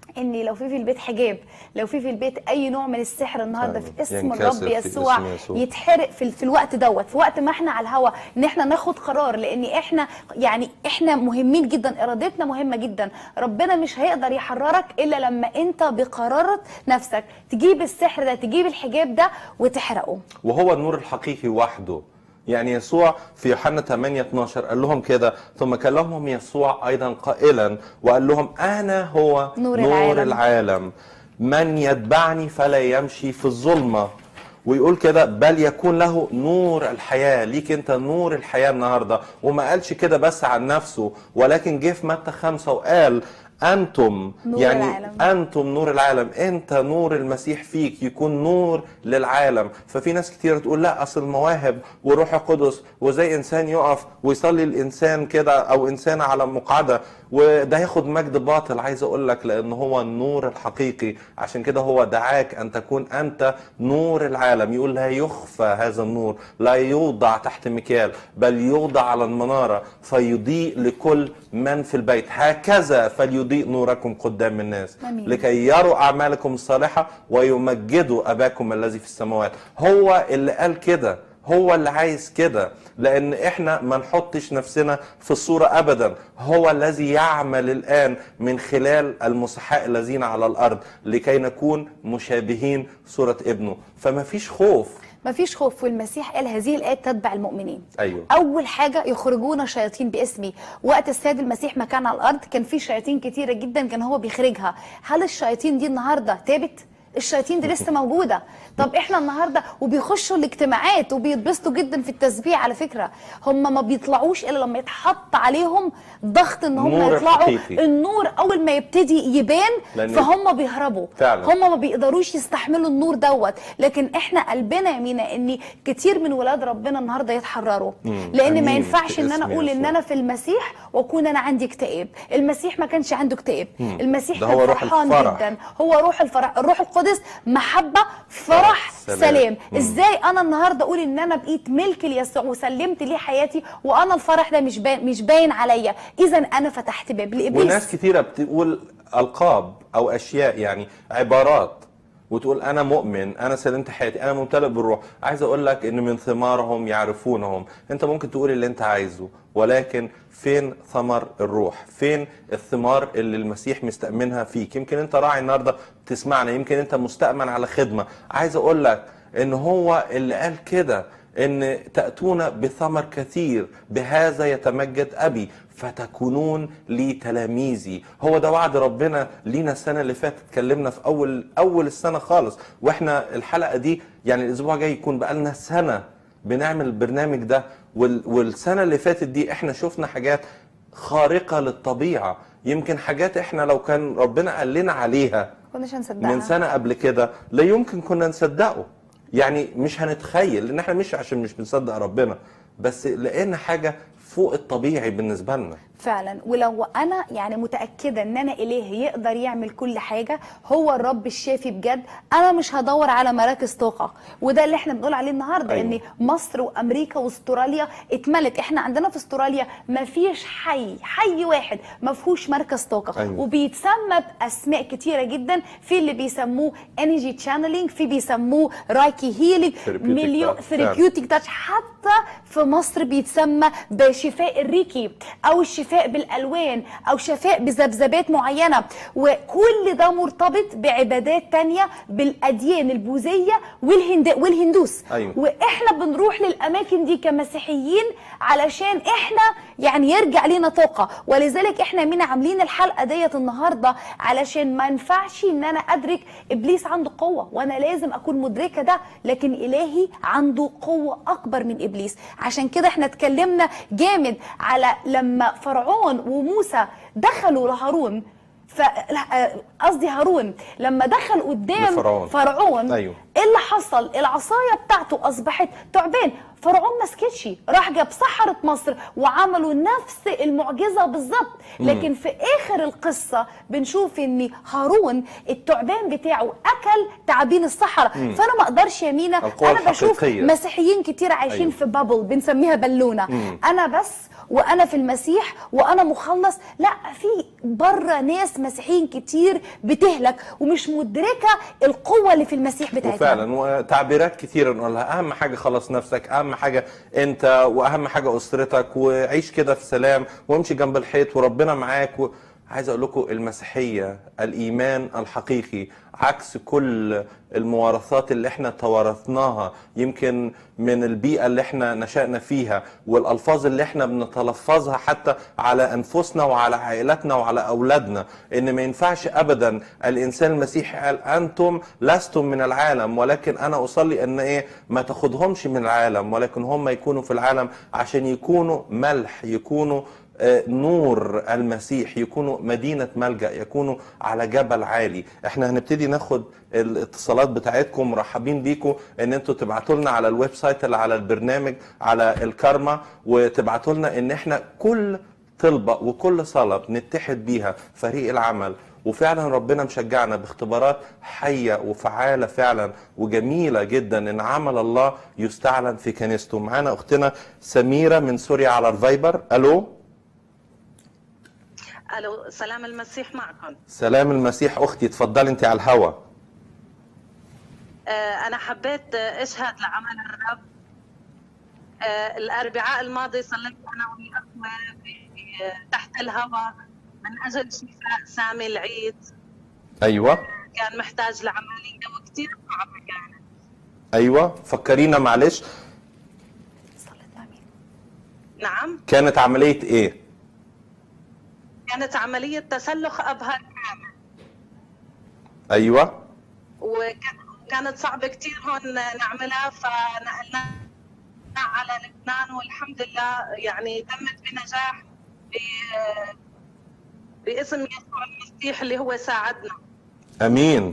B: ان لو في في البيت حجاب لو في في البيت اي نوع من السحر النهارده في
C: فعلا.
B: اسم
C: ينكسر
B: الرب
C: في اسم
B: يسوع
C: يسوع.
B: يتحرق في, في الوقت دوت في وقت ما احنا على الهوا ان احنا ناخد قرار لان احنا يعني احنا مهمين جدا ارادتنا مهمه جدا ربنا مش هيقدر يحررك الا لما انت بقرارة نفسك تجيب السحر ده تجيب الحجاب ده وتحرقه
C: وهو النور الحقيقي وحده يعني يسوع في يوحنا 8 12 قال لهم كده ثم كلمهم يسوع ايضا قائلا وقال لهم انا هو
B: نور
C: نور
B: العالم.
C: العالم من يتبعني فلا يمشي في الظلمه ويقول كده بل يكون له نور الحياة ليك انت نور الحياة النهاردة وما قالش كده بس عن نفسه ولكن جه في متى خمسة وقال أنتم
B: نور
C: يعني
B: العالم.
C: انتم نور العالم انت نور المسيح فيك يكون نور للعالم ففي ناس كتير تقول لا اصل المواهب وروح القدس وزي انسان يقف ويصلي الانسان كده او انسان على مقعده وده ياخد مجد باطل عايز اقول لك لان هو النور الحقيقي عشان كده هو دعاك ان تكون انت نور العالم يقول لا يخفى هذا النور لا يوضع تحت مكيال بل يوضع على المناره فيضيء لكل من في البيت هكذا فليضيء نوركم قدام الناس
B: آمين.
C: لكي يروا اعمالكم الصالحه ويمجدوا اباكم الذي في السماوات هو اللي قال كده هو اللي عايز كده لان احنا ما نحطش نفسنا في الصوره ابدا هو الذي يعمل الان من خلال المسحاء الذين على الارض لكي نكون مشابهين صوره ابنه فما فيش خوف
B: مفيش خوف والمسيح قال هذه الآيات تتبع المؤمنين
C: أيوه.
B: أول حاجة يخرجون شياطين باسمي وقت السيد المسيح ما كان على الأرض كان في شياطين كتيرة جدا كان هو بيخرجها هل الشياطين دي النهاردة تابت؟ الشياطين دي لسه موجودة طب احنا النهاردة وبيخشوا الاجتماعات وبيتبسطوا جدا في التسبيح على فكرة هم ما بيطلعوش إلا لما يتحط عليهم ضغط ان هم
C: النور
B: يطلعوا
C: الحقيقي.
B: النور أول ما يبتدي يبان
C: لأن-
B: فهم بيهربوا
C: فعلا.
B: هم ما بيقدروش يستحملوا النور دوت لكن احنا قلبنا يا مينا ان كتير من ولاد ربنا النهارده يتحرروا
C: مم.
B: لان ما
C: أمين.
B: ينفعش
C: في
B: ان انا
C: اسم
B: اقول ان
C: يسوع.
B: انا في المسيح واكون انا عندي اكتئاب المسيح ما كانش عنده اكتئاب المسيح
C: ده
B: كان
C: هو روح
B: فرحان
C: الفرح.
B: جدا هو روح الفرح الروح القدس محبه فرح
C: سلام.
B: سلام
C: مم.
B: ازاي انا النهارده اقول ان انا بقيت ملك ليسوع وسلمت ليه حياتي وانا الفرح ده مش باين مش باين عليا اذا انا فتحت باب لابليس
C: وناس كتيرة بتقول ألقاب أو أشياء يعني عبارات وتقول أنا مؤمن أنا سلمت حياتي أنا ممتلئ بالروح عايز أقول لك إن من ثمارهم يعرفونهم أنت ممكن تقول اللي أنت عايزه ولكن فين ثمر الروح فين الثمار اللي المسيح مستأمنها فيك يمكن أنت راعي النهاردة بتسمعنا يمكن أنت مستأمن على خدمة عايز أقول لك إن هو اللي قال كده ان تاتون بثمر كثير بهذا يتمجد ابي فتكونون لي تلاميذي هو ده وعد ربنا لينا السنه اللي فاتت اتكلمنا في اول اول السنه خالص واحنا الحلقه دي يعني الاسبوع الجاي يكون بقالنا سنه بنعمل البرنامج ده وال والسنه اللي فاتت دي احنا شفنا حاجات خارقه للطبيعه يمكن حاجات احنا لو كان ربنا قال لنا عليها
B: كناش هنصدقها
C: من سنه قبل كده لا يمكن كنا نصدقه يعني مش هنتخيل لان احنا مش عشان مش بنصدق ربنا بس لقينا حاجه فوق الطبيعي بالنسبه لنا
B: فعلا ولو انا يعني متاكده ان انا اله يقدر يعمل كل حاجه هو الرب الشافي بجد انا مش هدور على مراكز طاقه وده اللي احنا بنقول عليه النهارده
C: أيوة.
B: ان مصر وامريكا واستراليا اتملت احنا عندنا في استراليا ما فيش حي حي واحد ما فيهوش مركز طاقه
C: أيوة.
B: وبيتسمى باسماء كتيره جدا في اللي بيسموه انرجي تشانلينج في بيسموه رايكي هيلينج
C: Therapeutic
B: مليون
C: touch.
B: ثيرابيوتيك تاتش حتى في مصر بيتسمى بشفاء الريكي او الشفاء بالالوان او شفاء بذبذبات معينه وكل ده مرتبط بعبادات تانية بالاديان البوذيه والهند والهندوس
C: أيوة.
B: واحنا بنروح للاماكن دي كمسيحيين علشان احنا يعني يرجع لينا طاقه ولذلك احنا مين عاملين الحلقه ديت النهارده علشان ما ينفعش ان انا ادرك ابليس عنده قوه وانا لازم اكون مدركه ده لكن الهي عنده قوه اكبر من ابليس عشان كده احنا اتكلمنا جامد على لما فرعون وموسى دخلوا لهارون ف لا، آه، قصدي هارون لما دخل قدام
C: لفرعون.
B: فرعون
C: أيوة.
B: ايه اللي حصل العصايه بتاعته اصبحت تعبان فرعون ما سكتش راح جاب سحرة مصر وعملوا نفس المعجزة بالظبط لكن في آخر القصة بنشوف ان هارون التعبان بتاعه أكل تعابين الصحراء فأنا ما أقدرش يا مينا
C: القوة
B: أنا بشوف
C: الحقيقية.
B: مسيحيين كتير عايشين
C: أيوة.
B: في بابل بنسميها بالونة أنا بس وانا في المسيح وانا مخلص لا في بره ناس مسيحيين كتير بتهلك ومش مدركه القوه اللي في المسيح بتاعتنا
C: وفعلا وتعبيرات كتيرة نقولها اهم حاجه خلص نفسك اهم حاجه انت واهم حاجه اسرتك وعيش كده في سلام وامشي جنب الحيط وربنا معاك و... عايز اقول لكم المسيحيه الايمان الحقيقي عكس كل الموارثات اللي احنا توارثناها يمكن من البيئه اللي احنا نشأنا فيها والالفاظ اللي احنا بنتلفظها حتى على انفسنا وعلى عائلاتنا وعلى اولادنا ان ما ينفعش ابدا الانسان المسيحي قال انتم لستم من العالم ولكن انا اصلي ان ايه ما تاخدهمش من العالم ولكن هم يكونوا في العالم عشان يكونوا ملح يكونوا آه، نور المسيح يكونوا مدينة ملجأ يكونوا على جبل عالي احنا هنبتدي ناخد الاتصالات بتاعتكم مرحبين بيكم ان انتوا تبعتوا لنا على الويب سايت اللي على البرنامج على الكارما وتبعتوا لنا ان احنا كل طلبة وكل صلاة بنتحد بيها فريق العمل وفعلا ربنا مشجعنا باختبارات حية وفعالة فعلا وجميلة جدا ان عمل الله يستعلن في كنيسته معانا اختنا سميرة من سوريا على الفايبر الو
G: الو سلام المسيح معكم
C: سلام المسيح اختي اتفضلي انت على الهوا
G: آه، انا حبيت آه، اشهد لعمل الرب آه، الاربعاء الماضي صليت انا والاخوه في- آه، تحت الهواء من اجل شفاء سامي العيد
C: ايوه
G: كان محتاج لعمليه وكثير صعبه كانت
C: ايوه فكرينا معلش
B: صلت آمين.
G: نعم
C: كانت عملية ايه
G: كانت عمليه تسلخ ابهر كامل
C: ايوه
G: وكانت صعبه كثير هون نعملها فنقلنا على لبنان والحمد لله يعني تمت بنجاح ب- باسم يسوع المسيح اللي هو ساعدنا
C: امين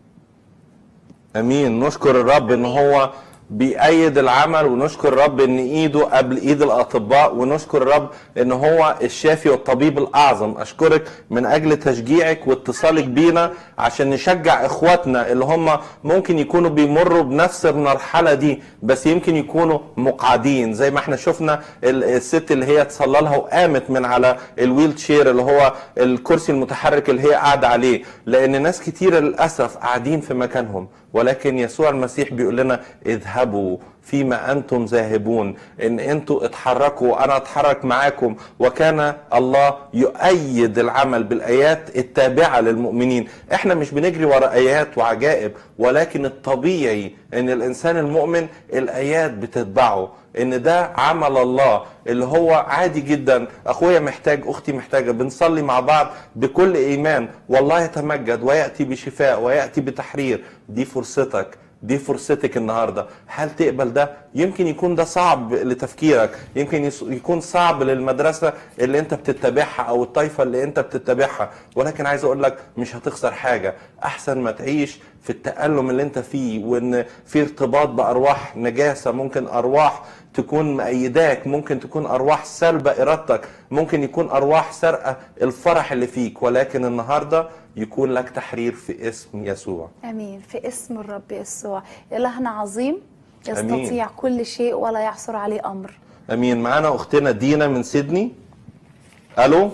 C: امين نشكر الرب ان هو بيأيد العمل ونشكر الرب ان ايده قبل ايد الاطباء ونشكر الرب ان هو الشافي والطبيب الاعظم اشكرك من اجل تشجيعك واتصالك بينا عشان نشجع اخواتنا اللي هم ممكن يكونوا بيمروا بنفس المرحله دي بس يمكن يكونوا مقعدين زي ما احنا شفنا ال- الست اللي هي تصلى لها وقامت من على الويل تشير اللي هو الكرسي المتحرك اللي هي قاعده عليه لان ناس كتير للاسف قاعدين في مكانهم ولكن يسوع المسيح بيقول لنا اذهبوا فيما انتم ذاهبون ان انتم اتحركوا وانا اتحرك معاكم وكان الله يؤيد العمل بالايات التابعه للمؤمنين احنا مش بنجري ورا ايات وعجائب ولكن الطبيعي ان الانسان المؤمن الايات بتتبعه ان ده عمل الله اللي هو عادي جدا اخويا محتاج اختي محتاجه بنصلي مع بعض بكل ايمان والله يتمجد وياتي بشفاء وياتي بتحرير دي فرصتك دي فرصتك النهارده هل تقبل ده يمكن يكون ده صعب لتفكيرك يمكن يس- يكون صعب للمدرسه اللي انت بتتبعها او الطائفه اللي انت بتتبعها ولكن عايز اقول لك مش هتخسر حاجه احسن ما تعيش في التألم اللي انت فيه وان في ارتباط بارواح نجاسه ممكن ارواح تكون مأيداك ممكن تكون أرواح سلبة إرادتك ممكن يكون أرواح سرقة الفرح اللي فيك ولكن النهاردة يكون لك تحرير في اسم يسوع
B: امين في اسم الرب يسوع الهنا عظيم
C: آمين.
B: يستطيع كل شيء ولا يعثر عليه امر
C: أمين معانا أختنا دينا من سيدني ألو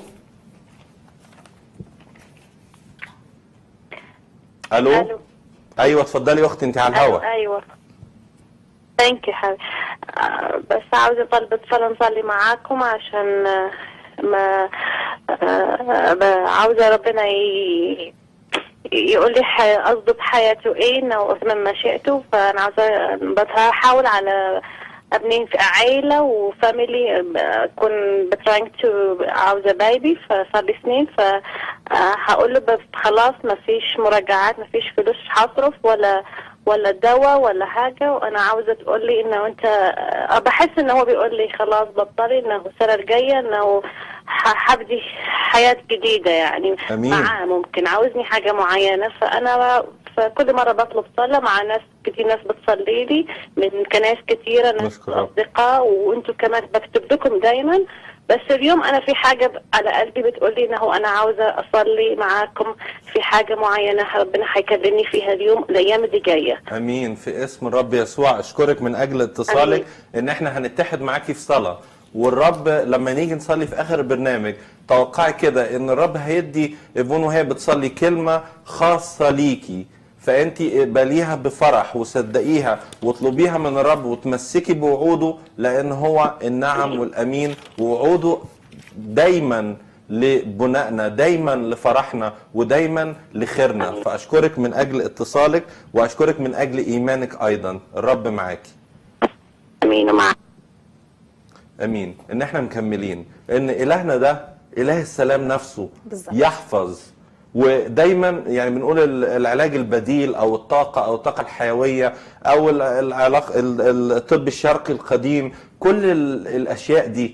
C: ألو,
H: ألو.
C: أيوة اتفضلي يا أختي أنت على الهوا
H: ايوه ثانك يو حبيبي آه، بس عاوزة طلبة صلاة نصلي معاكم عشان آه، ما آه، ب- عاوزة ربنا ي... يقول لي ح- قصده بحياته ايه انه من مشيئته فانا عاوزة بحاول على ابني في عيلة وفاميلي اكون بتراينج تو عاوزة بايبي فصار لي سنين فهقول له بس خلاص ما فيش مراجعات ما فيش فلوس هصرف ولا ولا دواء ولا حاجة وأنا عاوزة تقول لي إنه أنت أه بحس إنه هو بيقول لي خلاص بطلي إنه السنة الجاية إنه ح- هبدي حياة جديدة يعني
C: أمين.
H: معاه ممكن عاوزني حاجة معينة فأنا ف فكل مرة بطلب صلاة مع ناس كتير ناس بتصلي لي من كنايس كتيرة ناس
C: نشكر رب.
H: أصدقاء وأنتم كمان بكتب لكم دايما بس اليوم أنا في حاجة ب- على قلبي بتقول لي إنه أنا عاوزة أصلي معاكم في حاجة معينة ربنا هيكلمني فيها اليوم الأيام اللي جاية
C: امين في اسم الرب يسوع اشكرك من اجل اتصالك ان احنا هنتحد معاكي في صلاه والرب لما نيجي نصلي في اخر البرنامج توقعي كده ان الرب هيدي ايفون وهي بتصلي كلمه خاصه ليكي فانت اقبليها بفرح وصدقيها واطلبيها من الرب وتمسكي بوعوده لان هو النعم والامين ووعوده دايما لبنائنا دايما لفرحنا ودايما لخيرنا فاشكرك من اجل اتصالك واشكرك من اجل ايمانك ايضا الرب معاكي
H: أمين ومع
C: امين ان احنا مكملين ان الهنا ده اله السلام نفسه
B: بالظبط.
C: يحفظ ودايما يعني بنقول ال- العلاج البديل او الطاقه او الطاقه الحيويه او ال- العلاق ال- ال- الطب الشرقي القديم كل ال- الاشياء دي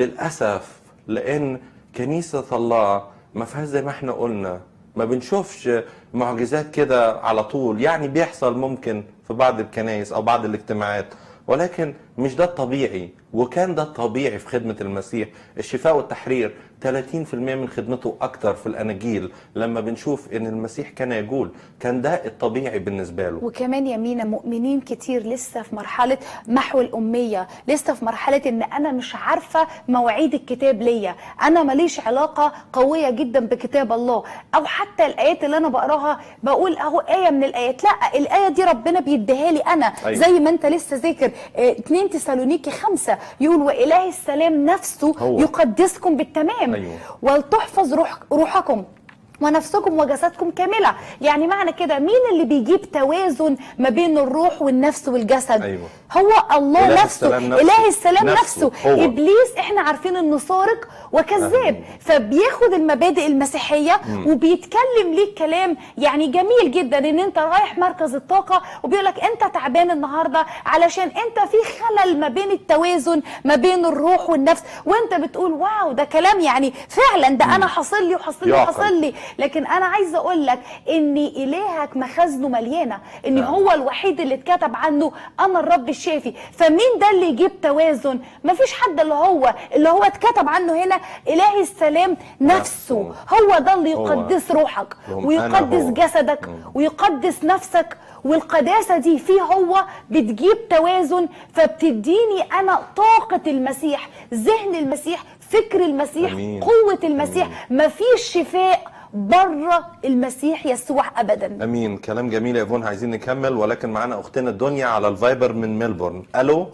C: للاسف لان كنيسه الله ما فيهاش زي ما احنا قلنا ما بنشوفش معجزات كده على طول يعني بيحصل ممكن في بعض الكنائس او بعض الاجتماعات ولكن مش ده الطبيعي وكان ده الطبيعي في خدمة المسيح الشفاء والتحرير 30% من خدمته أكتر في الأناجيل لما بنشوف إن المسيح كان يقول كان ده الطبيعي بالنسبة له
B: وكمان يا مينا مؤمنين كتير لسه في مرحلة محو الأمية لسه في مرحلة إن أنا مش عارفة مواعيد الكتاب ليا أنا ماليش علاقة قوية جدا بكتاب الله أو حتى الآيات اللي أنا بقراها بقول أهو آية من الآيات لا الآية دي ربنا بيديها لي أنا
C: أيوة.
B: زي ما أنت لسه ذاكر آه، 2 تسالونيكي خمسة يقول وإله السلام نفسه
C: هو.
B: يقدسكم بالتمام
C: أيوة.
B: ولتحفظ روح روحكم ونفسكم وجسدكم كاملة يعني معنى كده مين اللي بيجيب توازن ما بين الروح والنفس والجسد
C: أيوة.
B: هو الله
C: إله
B: نفسه
C: السلام نفسه.
B: إله السلام
C: نفسه.
B: نفسه,
C: هو.
B: إبليس إحنا عارفين إنه سارق وكذاب
C: أمين.
B: فبياخد المبادئ المسيحية وبيتكلم ليك كلام يعني جميل جدا إن أنت رايح مركز الطاقة وبيقول لك أنت تعبان النهاردة علشان أنت في خلل ما بين التوازن ما بين الروح والنفس وأنت بتقول واو ده كلام يعني فعلا ده أنا حاصل لي وحاصل لي
C: يعقل.
B: وحاصل لي لكن انا عايزه اقول لك ان الهك مخازنه مليانه ان
C: فعلا.
B: هو الوحيد اللي اتكتب عنه انا الرب الشافي فمين ده اللي يجيب توازن مفيش حد اللي هو اللي هو اتكتب عنه هنا اله السلام نفسه
C: نفسه.
B: هو ده اللي
C: هو.
B: يقدس روحك
C: لهم أنا
B: ويقدس
C: هو.
B: جسدك
C: مم.
B: ويقدس نفسك والقداسه دي فيه هو بتجيب توازن فبتديني انا طاقه المسيح ذهن المسيح فكر المسيح
C: أمين.
B: قوه المسيح مفيش شفاء بره المسيح يسوع ابدا
C: أمين كلام جميل يا إيفون عايزين نكمل ولكن معانا أختنا دنيا على الفايبر من ملبورن ألو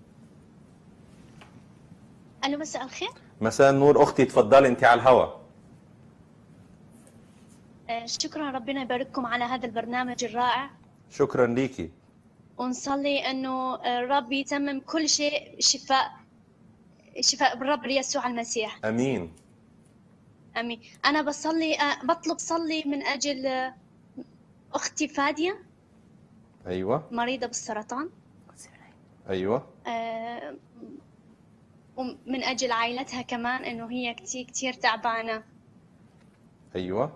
I: الو مساء الخير
C: مساء النور أختي اتفضلي أنت على الهوا
I: آه، شكرا ربنا يبارككم على هذا البرنامج الرائع
C: شكرا ليكي
I: ونصلي انه الرب يتمم كل شيء شفاء شفاء بالرب يسوع المسيح
C: أمين
I: امين انا بصلي آه، بطلب صلي من اجل آه، اختي فاديه
C: أيوة
I: مريضه بالسرطان
C: أيوة
I: آه، ومن اجل عائلتها كمان انه هي كتير كتير تعبانه
C: أيوة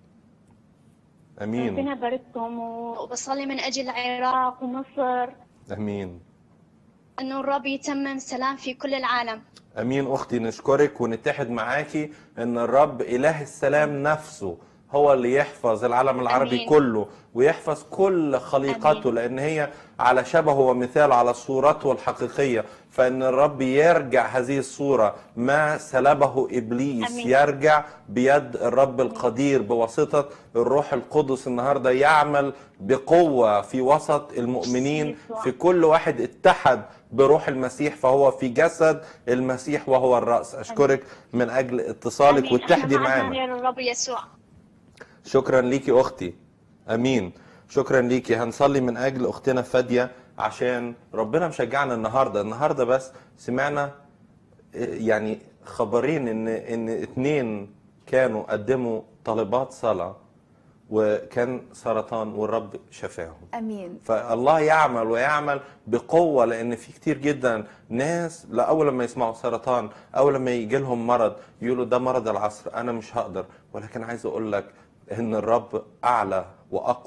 I: ربنا
C: أمين
I: يبارككم وبصلي من اجل العراق ومصر
C: أمين
I: انه الرب يتمم سلام في كل العالم
C: امين اختي نشكرك ونتحد معاكي ان الرب اله السلام نفسه هو اللي يحفظ العالم العربي
I: أمين.
C: كله ويحفظ كل خليقته
I: أمين.
C: لان هي على شبهه ومثال على صورته الحقيقيه فان الرب يرجع هذه الصوره ما سلبه ابليس
I: أمين.
C: يرجع بيد الرب القدير بواسطه الروح القدس النهارده يعمل بقوه في وسط المؤمنين في كل واحد اتحد بروح المسيح فهو في جسد المسيح وهو الراس اشكرك من اجل اتصالك
I: آمين.
C: واتحدي
I: إحنا معنا
C: معانا
I: غير الرب يسوع
C: شكرا ليكي اختي امين شكرا ليكي هنصلي من اجل اختنا فاديه عشان ربنا مشجعنا النهارده النهارده بس سمعنا يعني خبرين ان ان اتنين كانوا قدموا طلبات صلاه وكان سرطان والرب شفاهم
B: امين
C: فالله يعمل ويعمل بقوه لان في كتير جدا ناس لا اول لما يسمعوا سرطان اول لما يجي لهم مرض يقولوا ده مرض العصر انا مش هقدر ولكن عايز اقول لك ان الرب اعلى واقوى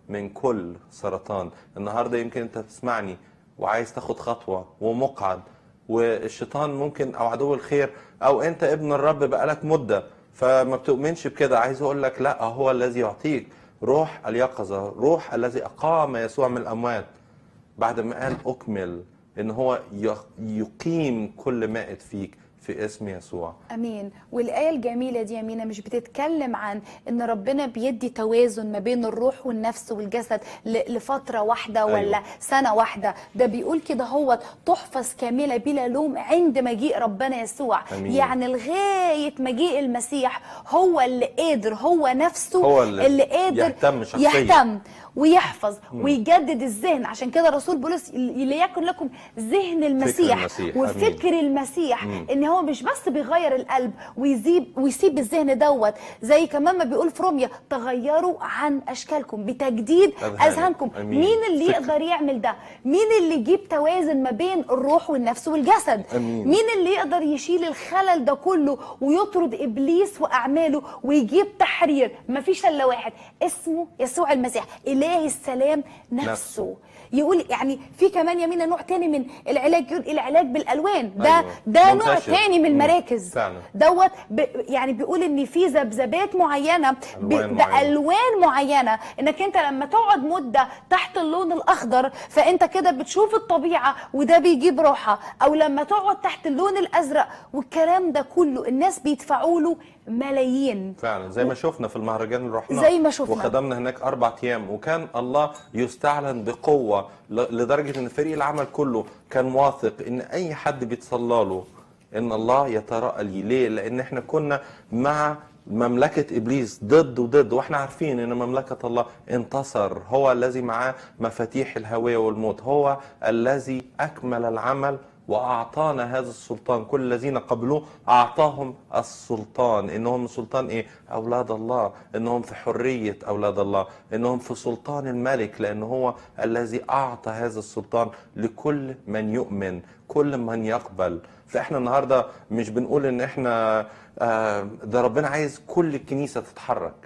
C: من كل سرطان النهارده يمكن انت بتسمعني وعايز تاخد خطوه ومقعد والشيطان ممكن او عدو الخير او انت ابن الرب بقالك مده فما بتؤمنش بكده عايز اقول لك لا هو الذي يعطيك روح اليقظه روح الذي اقام يسوع من الاموات بعد ما قال اكمل ان هو يق- يقيم كل مائت فيك في اسم يسوع
B: امين والايه الجميله دي يا مينا مش بتتكلم عن ان ربنا بيدي توازن ما بين الروح والنفس والجسد ل- لفتره واحده
C: أيوة.
B: ولا سنه واحده ده بيقول كده هو تحفظ كامله بلا لوم عند مجيء ربنا يسوع
C: أمين.
B: يعني لغايه مجيء المسيح هو اللي قادر هو نفسه
C: هو اللي
B: اللي قادر
C: يهتم شخصياً.
B: يهتم ويحفظ ويجدد الذهن عشان كده الرسول بولس ليكن لكم ذهن المسيح,
C: المسيح.
B: وفكر المسيح
C: مم.
B: ان هو مش بس بيغير القلب ويزيب ويسيب الذهن دوت زي كمان ما بيقول في روميا تغيروا عن اشكالكم بتجديد
C: أذهانكم.
B: اذهانكم
C: أمين.
B: مين اللي
C: فكر.
B: يقدر يعمل ده مين اللي يجيب توازن ما بين الروح والنفس والجسد
C: أمين.
B: مين اللي يقدر يشيل الخلل ده كله ويطرد ابليس واعماله ويجيب تحرير مفيش الا واحد اسمه يسوع المسيح اله السلام نفسه,
C: نفسه.
B: يقول يعني في كمان يمين نوع تاني من العلاج يقول العلاج بالالوان ده
C: أيوة.
B: ده نوع
C: منتشر.
B: تاني من
C: مم.
B: المراكز
C: فعلا.
B: دوت ب يعني بيقول ان في ذبذبات معينه ب-
C: ألوان معينة.
B: بالوان معينه انك انت لما تقعد مده تحت اللون الاخضر فانت كده بتشوف الطبيعه وده بيجيب راحه او لما تقعد تحت اللون الازرق والكلام ده كله الناس بيدفعوا له ملايين
C: فعلا زي ما شفنا في المهرجان اللي رحنا
B: زي ما شفنا.
C: وخدمنا هناك اربع ايام وكان الله يستعلن بقوه ل- لدرجه ان فريق العمل كله كان واثق ان اي حد بيتصلى له ان الله يتراءى ليه ليه لان احنا كنا مع مملكة إبليس ضد وضد وإحنا عارفين إن مملكة الله انتصر هو الذي معاه مفاتيح الهوية والموت هو الذي أكمل العمل واعطانا هذا السلطان كل الذين قبلوه اعطاهم السلطان انهم سلطان ايه اولاد الله انهم في حريه اولاد الله انهم في سلطان الملك لان هو الذي اعطى هذا السلطان لكل من يؤمن كل من يقبل فاحنا النهارده مش بنقول ان احنا آه، ده ربنا عايز كل الكنيسه تتحرك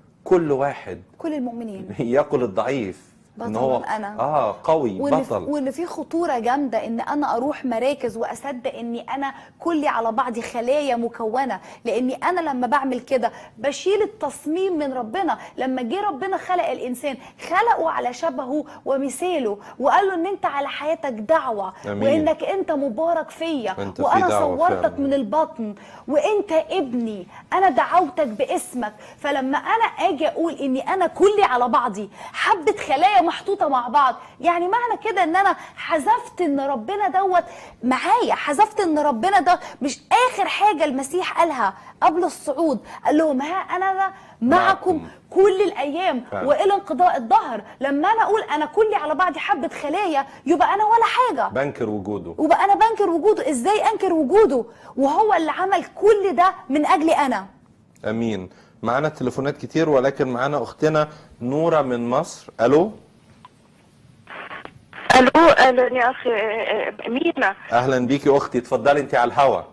C: كل واحد
B: كل المؤمنين
C: يقول الضعيف ان
B: بطل
C: هو
B: أنا.
C: اه قوي
B: وان
C: بطل
B: وان في خطوره جامده ان انا اروح مراكز واصدق اني انا كلي على بعضي خلايا مكونه لاني انا لما بعمل كده بشيل التصميم من ربنا لما جه ربنا خلق الانسان خلقه على شبهه ومثاله وقال له ان انت على حياتك دعوه
C: أمين.
B: وانك انت مبارك فيا
C: أنت في
B: وانا
C: دعوة
B: صورتك
C: فعلا.
B: من البطن وانت ابني انا دعوتك باسمك فلما انا اجي اقول اني انا كلي على بعضي حبه خلايا محطوطه مع بعض يعني معنى كده ان انا حذفت ان ربنا دوت معايا حذفت ان ربنا ده مش اخر حاجه المسيح قالها قبل الصعود قال لهم ها انا ذا معكم
C: معكم.
B: كل الايام
C: فعلا.
B: والى انقضاء الدهر لما انا اقول انا كلي على بعضي حبه خلايا يبقى انا ولا حاجه
C: بنكر وجوده
B: وبقى انا بنكر وجوده ازاي انكر وجوده وهو اللي عمل كل ده من اجلي انا
C: امين معانا تليفونات كتير ولكن معانا اختنا نوره من مصر الو
H: الو اهلا يا اخي مينا
C: اهلا بيكي اختي اتفضلي انت على الهوا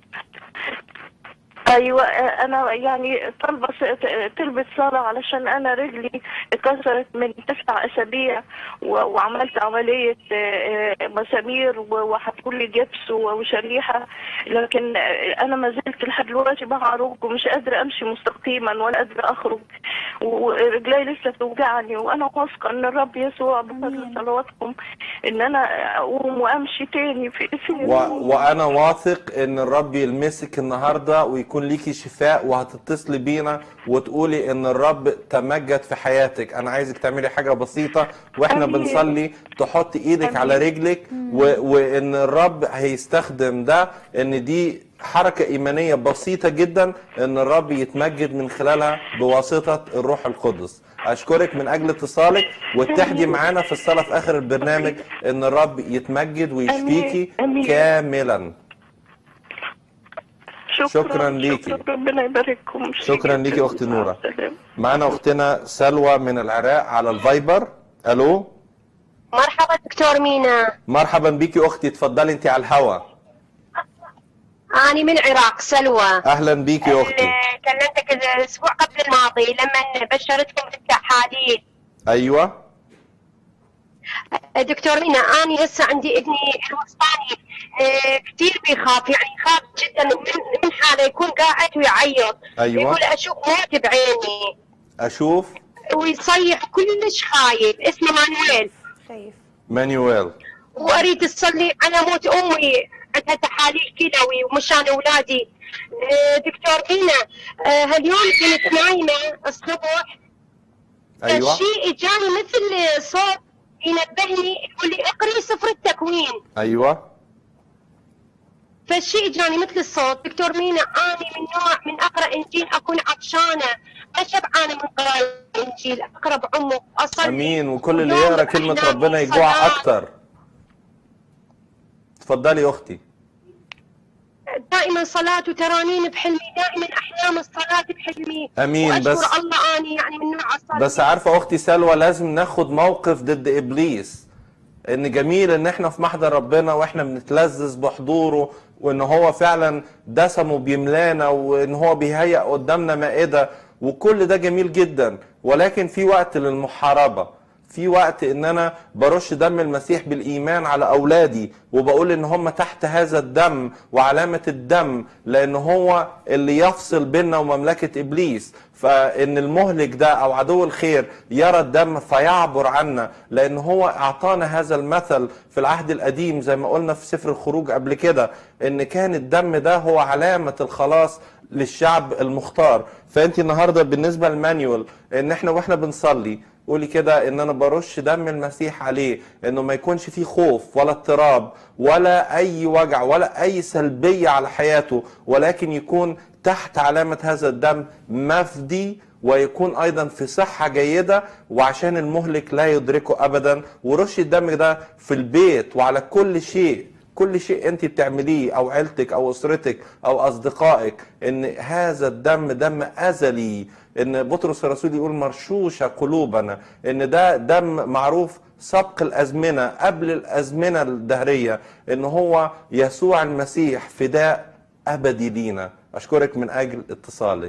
H: ايوه انا يعني طالبه س- تلبس صلاه علشان انا رجلي اتكسرت من تسع اسابيع و- وعملت عمليه آه، آه، مسامير و- وحطوا لي جبس و- وشريحه لكن آه، انا ما زلت لحد دلوقتي بعرج ومش قادره امشي مستقيما ولا قادره اخرج و- ورجلي لسه بتوجعني وانا واثقه ان الرب يسوع بفضل صلواتكم ان انا اقوم وامشي تاني في اسم
C: و... وانا واثق ان الرب يلمسك النهارده ويكون ليكي شفاء وهتتصلي بينا وتقولي ان الرب تمجد في حياتك انا عايزك تعملي حاجه بسيطه واحنا
H: أمين.
C: بنصلي تحطي ايدك
H: أمين.
C: على رجلك و... وان الرب هيستخدم ده ان دي حركة إيمانية بسيطة جدا إن الرب يتمجد من خلالها بواسطة الروح القدس أشكرك من أجل اتصالك واتحدي معانا في الصلاة في آخر البرنامج إن الرب يتمجد ويشفيكي
H: أمين. أمين.
C: كاملا
H: شكرا
C: شكراً ليكي.
H: شكرا ربنا يبارككم
C: شكراً ليكي يا أختي
H: مع
C: نورة.
H: السلامة.
C: معانا أختنا سلوى من العراق على الفايبر ألو
J: مرحبا دكتور مينا
C: مرحبا بيكي أختي اتفضلي أنت على الهوا
J: أنا من العراق سلوى
C: أهلا بيكي يا أختي
J: آه، كلمتك الأسبوع قبل الماضي لما بشرتكم بالتحاليل
C: ايوه
J: دكتور مينا أنا هسه عندي ابني الوسطاني آه، كثير بيخاف يعني يخاف جدا من من حاله يكون قاعد ويعيط
C: أيوة.
J: يقول أشوف موت بعيني
C: اشوف
J: ويصيح كلش خايف اسمه مانويل
B: خايف
C: مانويل
J: واريد تصلي على موت امي عندها تحاليل كلوي ومشان اولادي آه، دكتور مينا آه، هاليوم كنت نايمه الصبح
C: ايوه
J: شيء اجاني مثل صوت ينبهني يقول لي اقري سفر التكوين
C: ايوه
J: فالشيء اجاني مثل الصوت دكتور مينا اني من نوع من اقرا انجيل اكون عطشانه ما شبعانه من قراءه الانجيل اقرا بعمق اصلي
C: امين وكل اللي
J: ويوم
C: يقرا كلمه
J: أحلامي
C: ربنا يجوع
J: صلاة.
C: اكتر اتفضلي يا اختي
J: دائما صلاة وترانيم بحلمي دائما احلام الصلاة بحلمي
C: أمين،
J: واشكر
C: بس-
J: الله اني يعني من نوع الصلاة
C: بس عارفه اختي سلوى لازم ناخد موقف ضد ابليس ان جميل ان احنا في محضر ربنا واحنا بنتلذذ بحضوره وان هو فعلا دسمه بيملانا وان هو بيهيئ قدامنا مائده وكل ده جميل جدا ولكن في وقت للمحاربه في وقت ان انا برش دم المسيح بالايمان على اولادي وبقول ان هم تحت هذا الدم وعلامه الدم لان هو اللي يفصل بيننا ومملكه ابليس فان المهلك ده او عدو الخير يرى الدم فيعبر عنا لان هو اعطانا هذا المثل في العهد القديم زي ما قلنا في سفر الخروج قبل كده ان كان الدم ده هو علامه الخلاص للشعب المختار فانت النهارده بالنسبه للمانيوال ان احنا واحنا بنصلي قولي كده ان انا برش دم المسيح عليه انه ما يكونش فيه خوف ولا اضطراب ولا اي وجع ولا اي سلبيه على حياته ولكن يكون تحت علامه هذا الدم مفدي ويكون ايضا في صحه جيده وعشان المهلك لا يدركه ابدا ورش الدم ده في البيت وعلى كل شيء كل شيء انت بتعمليه او عيلتك او اسرتك او اصدقائك ان هذا الدم دم ازلي ان بطرس الرسول يقول مرشوشه قلوبنا ان ده دم معروف سبق الازمنه قبل الازمنه الدهريه ان هو يسوع المسيح فداء ابدي لينا اشكرك من اجل اتصالك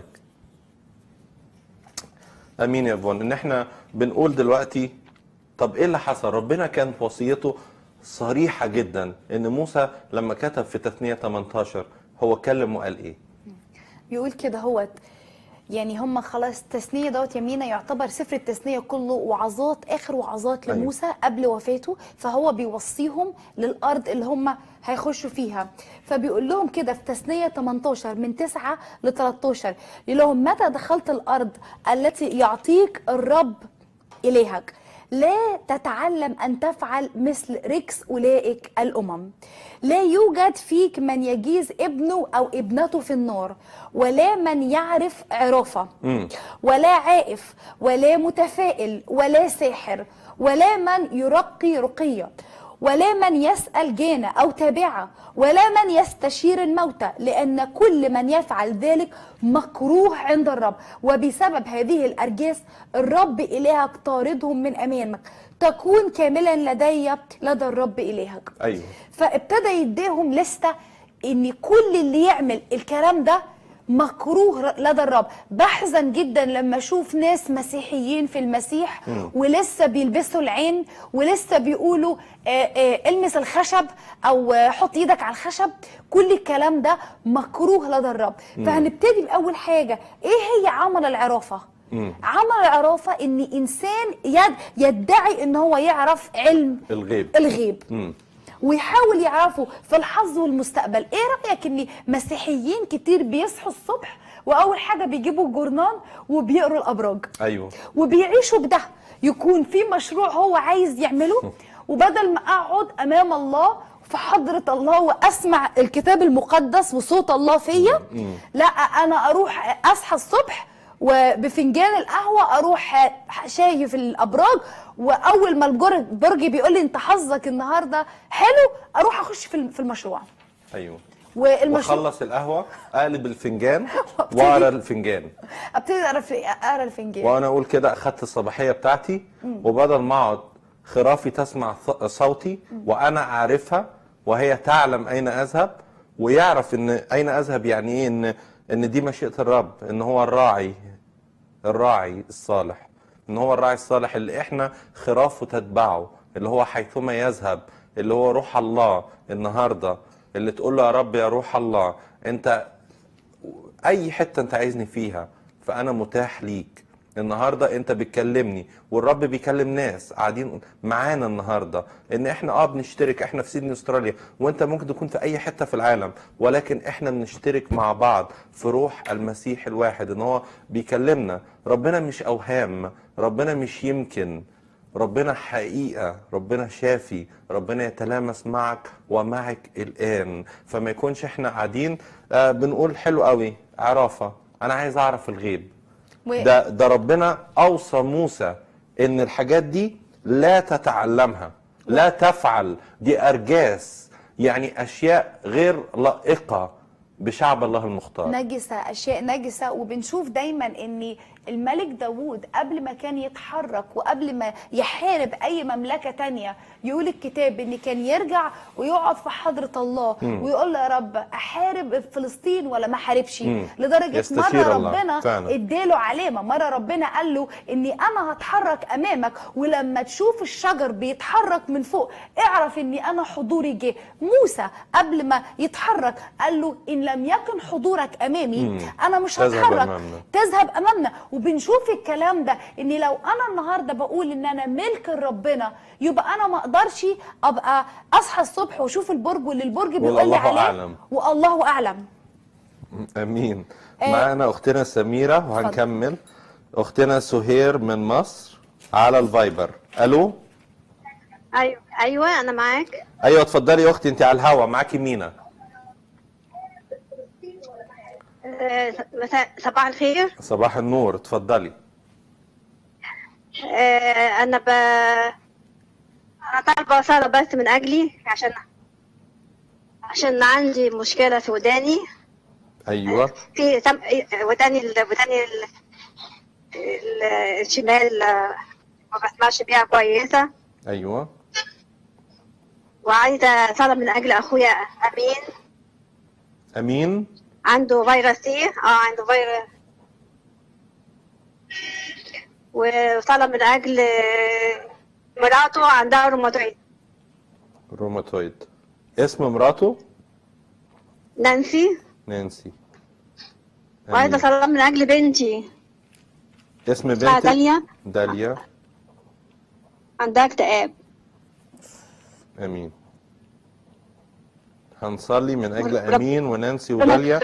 C: امين يا فون ان احنا بنقول دلوقتي طب ايه اللي حصل ربنا كان في وصيته صريحه جدا ان موسى لما كتب في تثنيه 18 هو اتكلم وقال ايه
B: بيقول كده هوت يعني هم خلاص التثنية دوت يمينة يعتبر سفر التثنية كله وعظات آخر وعظات
C: أيوة.
B: لموسى قبل وفاته فهو بيوصيهم للأرض اللي هم هيخشوا فيها فبيقول لهم كده في تثنية 18 من 9 ل 13 يقول لهم متى دخلت الأرض التي يعطيك الرب إلهك لا تتعلم أن تفعل مثل ركس أولئك الأمم لا يوجد فيك من يجيز ابنه أو ابنته في النار ولا من يعرف عرافة
C: مم.
B: ولا عائف ولا متفائل ولا ساحر ولا من يرقي رقية ولا من يسأل جانة أو تابعة ولا من يستشير الموتى لأن كل من يفعل ذلك مكروه عند الرب وبسبب هذه الأرجاس الرب إلهك طاردهم من أمامك تكون كاملا لدي لدى الرب إلهك
C: ايوه
B: فابتدى يديهم لستة ان كل اللي يعمل الكلام ده مكروه لدى الرب بحزن جدا لما اشوف ناس مسيحيين في المسيح
K: مم.
B: ولسه بيلبسوا العين ولسه بيقولوا آه، آه، المس الخشب او آه، حط ايدك على الخشب كل الكلام ده مكروه لدى الرب
K: مم.
B: فهنبتدي باول حاجه ايه هي عمل العرافه عمل العرافه ان انسان يد يدعي ان هو يعرف علم
C: الغيب
B: الغيب
C: مم.
B: ويحاول يعرفوا في الحظ والمستقبل ايه رايك ان مسيحيين كتير بيصحوا الصبح واول حاجه بيجيبوا الجورنال وبيقروا الابراج
C: ايوه
B: وبيعيشوا بده يكون في مشروع هو عايز يعمله وبدل ما اقعد امام الله في حضرة الله واسمع الكتاب المقدس وصوت الله فيا لا انا اروح اصحى الصبح وبفنجان القهوه اروح شايف الابراج واول ما الجر- البرج بيقول لي انت حظك النهارده حلو اروح اخش في الم- في المشروع
C: ايوه
B: والمشروع
C: واخلص القهوه اقلب الفنجان واقرا الفنجان
B: ابتدي اقرا في- اقرا الفنجان
C: وانا اقول كده اخدت الصباحيه بتاعتي
B: مم.
C: وبدل ما اقعد خرافي تسمع ث- صوتي وانا اعرفها وهي تعلم اين اذهب ويعرف ان اين اذهب يعني ايه ان ان دي مشيئه الرب ان هو الراعي الراعي الصالح ان هو الراعي الصالح اللي احنا خرافه تتبعه اللي هو حيثما يذهب اللي هو روح الله النهارده اللي تقول له يا رب يا روح الله انت اي حته انت عايزني فيها فانا متاح ليك النهارده انت بتكلمني والرب بيكلم ناس قاعدين معانا النهارده ان احنا اه بنشترك احنا في سيدني استراليا وانت ممكن تكون في اي حته في العالم ولكن احنا بنشترك مع بعض في روح المسيح الواحد ان هو بيكلمنا ربنا مش اوهام ربنا مش يمكن ربنا حقيقة ربنا شافي ربنا يتلامس معك ومعك الآن فما يكونش احنا قاعدين آه بنقول حلو قوي عرافة أنا عايز أعرف الغيب
B: و-
C: ده ده ربنا أوصى موسى إن الحاجات دي لا تتعلمها لا تفعل دي أرجاس يعني أشياء غير لائقة بشعب الله المختار
B: نجسة أشياء نجسة وبنشوف دايما أن الملك داوود قبل ما كان يتحرك وقبل ما يحارب أي مملكة تانية يقول الكتاب أن كان يرجع ويقعد في حضرة الله
C: مم.
B: ويقول له يا رب أحارب فلسطين ولا ما حاربش
C: مم.
B: لدرجة
C: يستشير
B: مرة
C: الله،
B: ربنا
C: فعلا.
B: اداله علامة مرة ربنا قال له أني أنا هتحرك أمامك ولما تشوف الشجر بيتحرك من فوق اعرف أني أنا حضوري جه موسى قبل ما يتحرك قال له إن لم يكن حضورك أمامي
C: مم.
B: انا مش
C: تذهب
B: هتحرك
C: أمامنا.
B: تذهب امامنا وبنشوف الكلام ده ان لو انا النهارده بقول ان انا ملك لربنا يبقى انا ما اقدرش ابقى اصحى الصبح واشوف البرج واللي البرج بيقول لي
C: والله
B: عليه
C: أعلم.
B: والله اعلم
C: امين
B: آه.
C: معانا اختنا سميره وهنكمل اختنا سهير من مصر على الفايبر الو
K: ايوه ايوه انا معاك
C: ايوه اتفضلي يا اختي انت على الهوا معاكي مينا
K: آه، مساء صباح الخير
C: صباح النور اتفضلي
K: آه، انا ب انا طالبه صلاة بس من اجلي عشان عشان عندي مشكله في وداني
C: ايوه
K: في سم... وداني ال... وداني ال... ال... الشمال آه، ما بسمعش بيها كويسه
C: ايوه
K: وعايزه صلاة من اجل اخويا امين
C: امين
K: عنده فيروس سي اه عنده فيروس وصلاة من اجل آه، مراته عندها روماتويد
C: روماتويد اسم مراته
K: نانسي
C: نانسي
K: وعايزة
C: أمين.
K: صلاة من أجل بنتي
C: اسم
K: اسمها
C: بنتك
K: داليا
C: داليا
K: عندها اكتئاب
C: امين هنصلي من اجل
K: رب-
C: امين ونانسي وداليا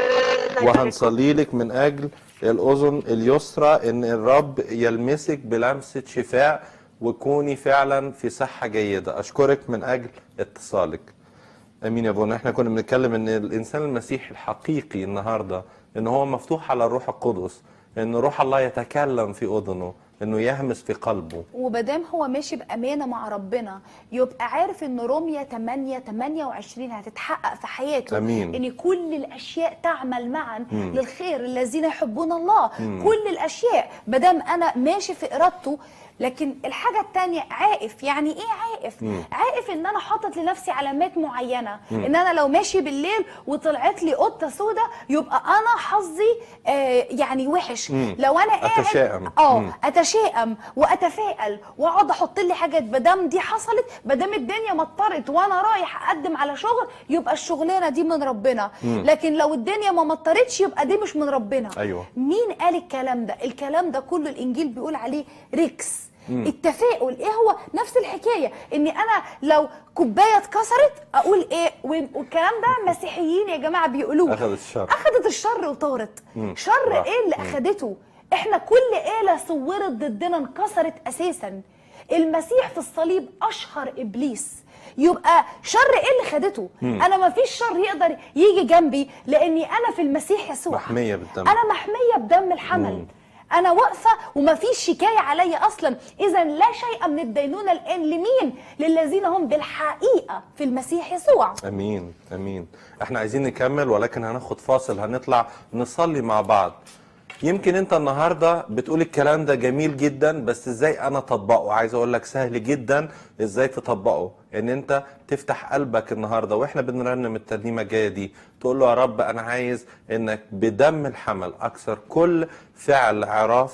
C: وهنصلي لك من اجل الاذن اليسرى ان الرب يلمسك بلمسه شفاء وكوني فعلا في صحه جيده اشكرك من اجل اتصالك امين يا ابونا احنا كنا بنتكلم ان الانسان المسيحي الحقيقي النهارده ان هو مفتوح على الروح القدس ان روح الله يتكلم في اذنه انه يهمس في قلبه
B: ومادام هو ماشي بامانه مع ربنا يبقى عارف ان روميا 8 28 هتتحقق في حياته
C: أمين.
B: ان كل الاشياء تعمل معا
C: مم.
B: للخير الذين يحبون الله
C: مم.
B: كل الاشياء مادام انا ماشي في ارادته لكن الحاجه الثانيه عائف يعني ايه عائف
C: مم.
B: عائف ان انا حاطط لنفسي علامات معينه
C: مم.
B: ان انا لو ماشي بالليل وطلعت لي قطه سودة يبقى انا حظي آه يعني وحش
C: مم.
B: لو انا قاعد
C: أتشائم.
B: اه
C: مم.
B: اتشائم واتفائل واقعد احط لي حاجات مادام دي حصلت مادام الدنيا مطرت وانا رايح اقدم على شغل يبقى الشغلانه دي من ربنا
C: مم.
B: لكن لو الدنيا ما مطرتش يبقى دي مش من ربنا
C: ايوه
B: مين قال الكلام ده الكلام ده كله الانجيل بيقول عليه ريكس
C: مم.
B: التفاؤل ايه هو نفس الحكايه اني انا لو كوبايه اتكسرت اقول ايه وال- والكلام ده مسيحيين يا جماعه بيقولوه
C: اخذ الشر
B: اخذت الشر وطارت
C: مم.
B: شر
C: راح.
B: ايه اللي
C: مم.
B: اخدته احنا كل آلة صورت ضدنا انكسرت اساسا المسيح في الصليب اشهر ابليس يبقى شر ايه اللي خدته
C: مم.
B: انا ما فيش شر يقدر يجي جنبي لاني انا في المسيح يسوع
C: محميه بالدم
B: انا محميه بدم الحمل
C: مم.
B: انا واقفه وما فيش شكايه عليا اصلا اذا لا شيء من الدينونه الان لمين للذين هم بالحقيقه في المسيح يسوع
C: امين امين احنا عايزين نكمل ولكن هناخد فاصل هنطلع نصلي مع بعض يمكن انت النهارده بتقول الكلام ده جميل جدا بس ازاي انا اطبقه عايز اقول لك سهل جدا ازاي تطبقه ان انت تفتح قلبك النهارده واحنا بنرنم الترنيمه الجايه دي تقول له يا رب انا عايز انك بدم الحمل اكسر كل فعل عرافه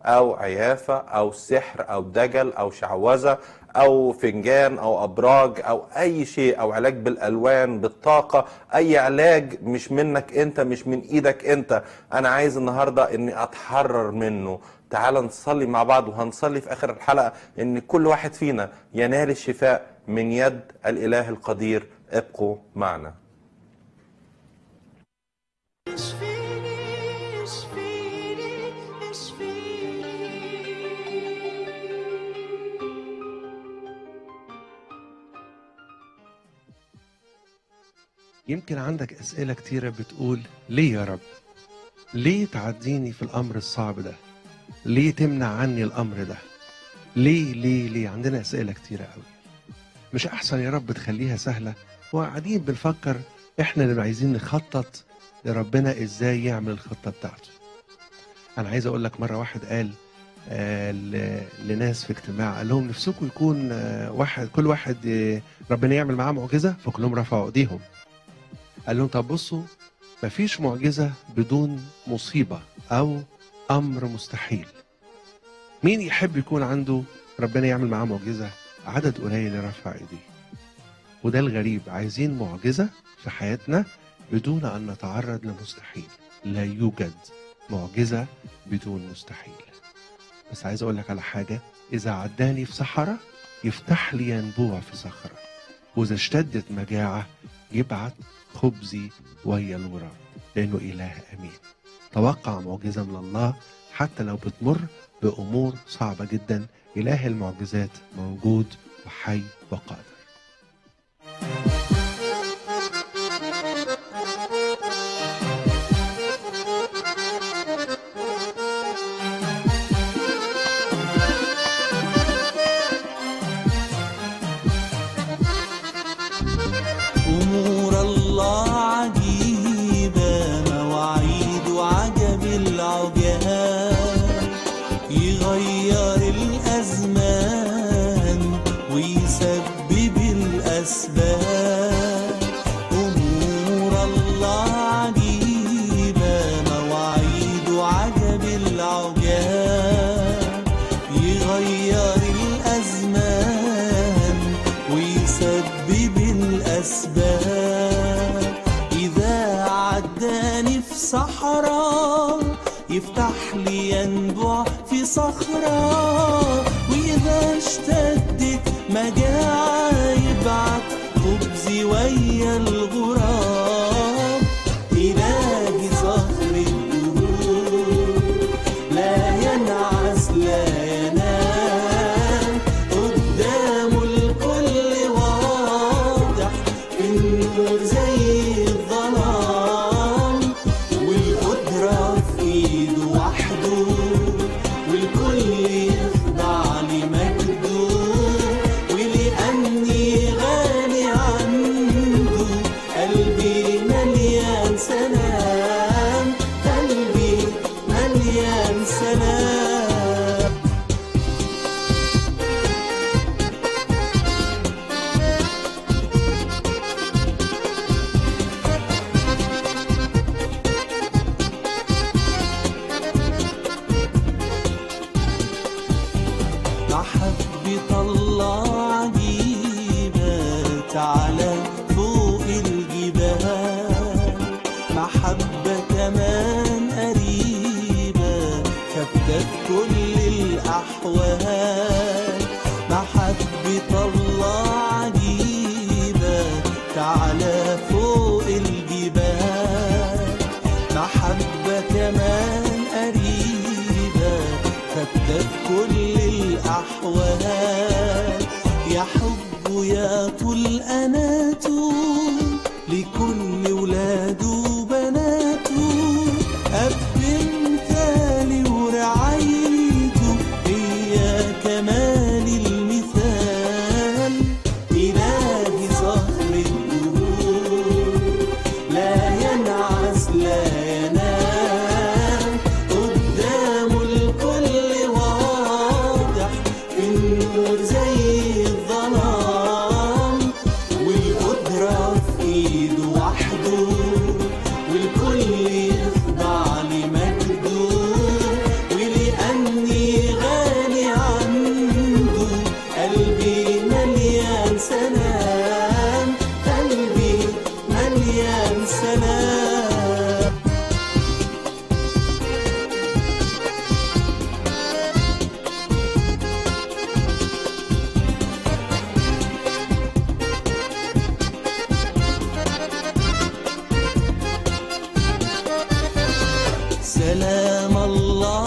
C: او عيافه او سحر او دجل او شعوذه او فنجان او ابراج او اي شيء او علاج بالالوان بالطاقه اي علاج مش منك انت مش من ايدك انت انا عايز النهارده اني اتحرر منه تعال نصلي مع بعض وهنصلي في اخر الحلقه ان كل واحد فينا ينال الشفاء من يد الاله القدير ابقوا معنا
L: يمكن عندك أسئلة كتيرة بتقول ليه يا رب؟ ليه تعديني في الأمر الصعب ده؟ ليه تمنع عني الأمر ده؟ ليه ليه ليه؟ عندنا أسئلة كتيرة قوي. مش أحسن يا رب تخليها سهلة؟ وقاعدين بنفكر إحنا اللي عايزين نخطط لربنا إزاي يعمل الخطة بتاعته. أنا عايز أقول لك مرة واحد قال آه ل- لناس في اجتماع قال لهم نفسكم يكون آه واحد كل واحد آه ربنا يعمل معاه معجزة فكلهم رفعوا ايديهم قال لهم طب بصوا مفيش معجزة بدون مصيبة أو أمر مستحيل مين يحب يكون عنده ربنا يعمل معاه معجزة عدد قليل يرفع ايديه وده الغريب عايزين معجزة في حياتنا بدون أن نتعرض لمستحيل لا يوجد معجزة بدون مستحيل بس عايز أقول لك على حاجة إذا عداني في صحراء يفتح لي ينبوع في صخرة وإذا اشتدت مجاعة يبعت خبزي ويا الغراب لأنه إله أمين توقع معجزة من الله حتى لو بتمر بأمور صعبة جدا إله المعجزات موجود وحي وقادر
M: أمور الله عجيبة مواعيد وعجب العجاب يغير الأزمان ويسبب الأسباب أمور الله عجيبة مواعيد وعجب العجاب يغير الأزمان ويسبب الأسباب إذا عداني في صحراء يفتح لي ينبع في صخرة وإذا اشتدت مجاعة يبعت خبزي ويا الغراب إلهي صخر الدهور لا ينعس لا ينام قدامه الكل واضح في النور زي الظلام والقدرة في ايده وحده والكل يخضع لمجده ولأني غالي عنده قلبي مليان سلام قلبي مليان سلام محبة الله عجيبة تعالى فوق الجبال محبة كمان قريبة ثابتة في كل الأحوال محبة الله عجيبة تعالى فوق الجبال محبة كمان قريبة ثابتة في كل الأحوال يحب يطول أناته لكل ولاده وبناته أب مثالي ورعايته هي كمال المثال إلهي صخر الدهور لا ينعس لا ينام قدامه الكل واضح في النور زي الظلام والقدرة في ايده وحده سلام الله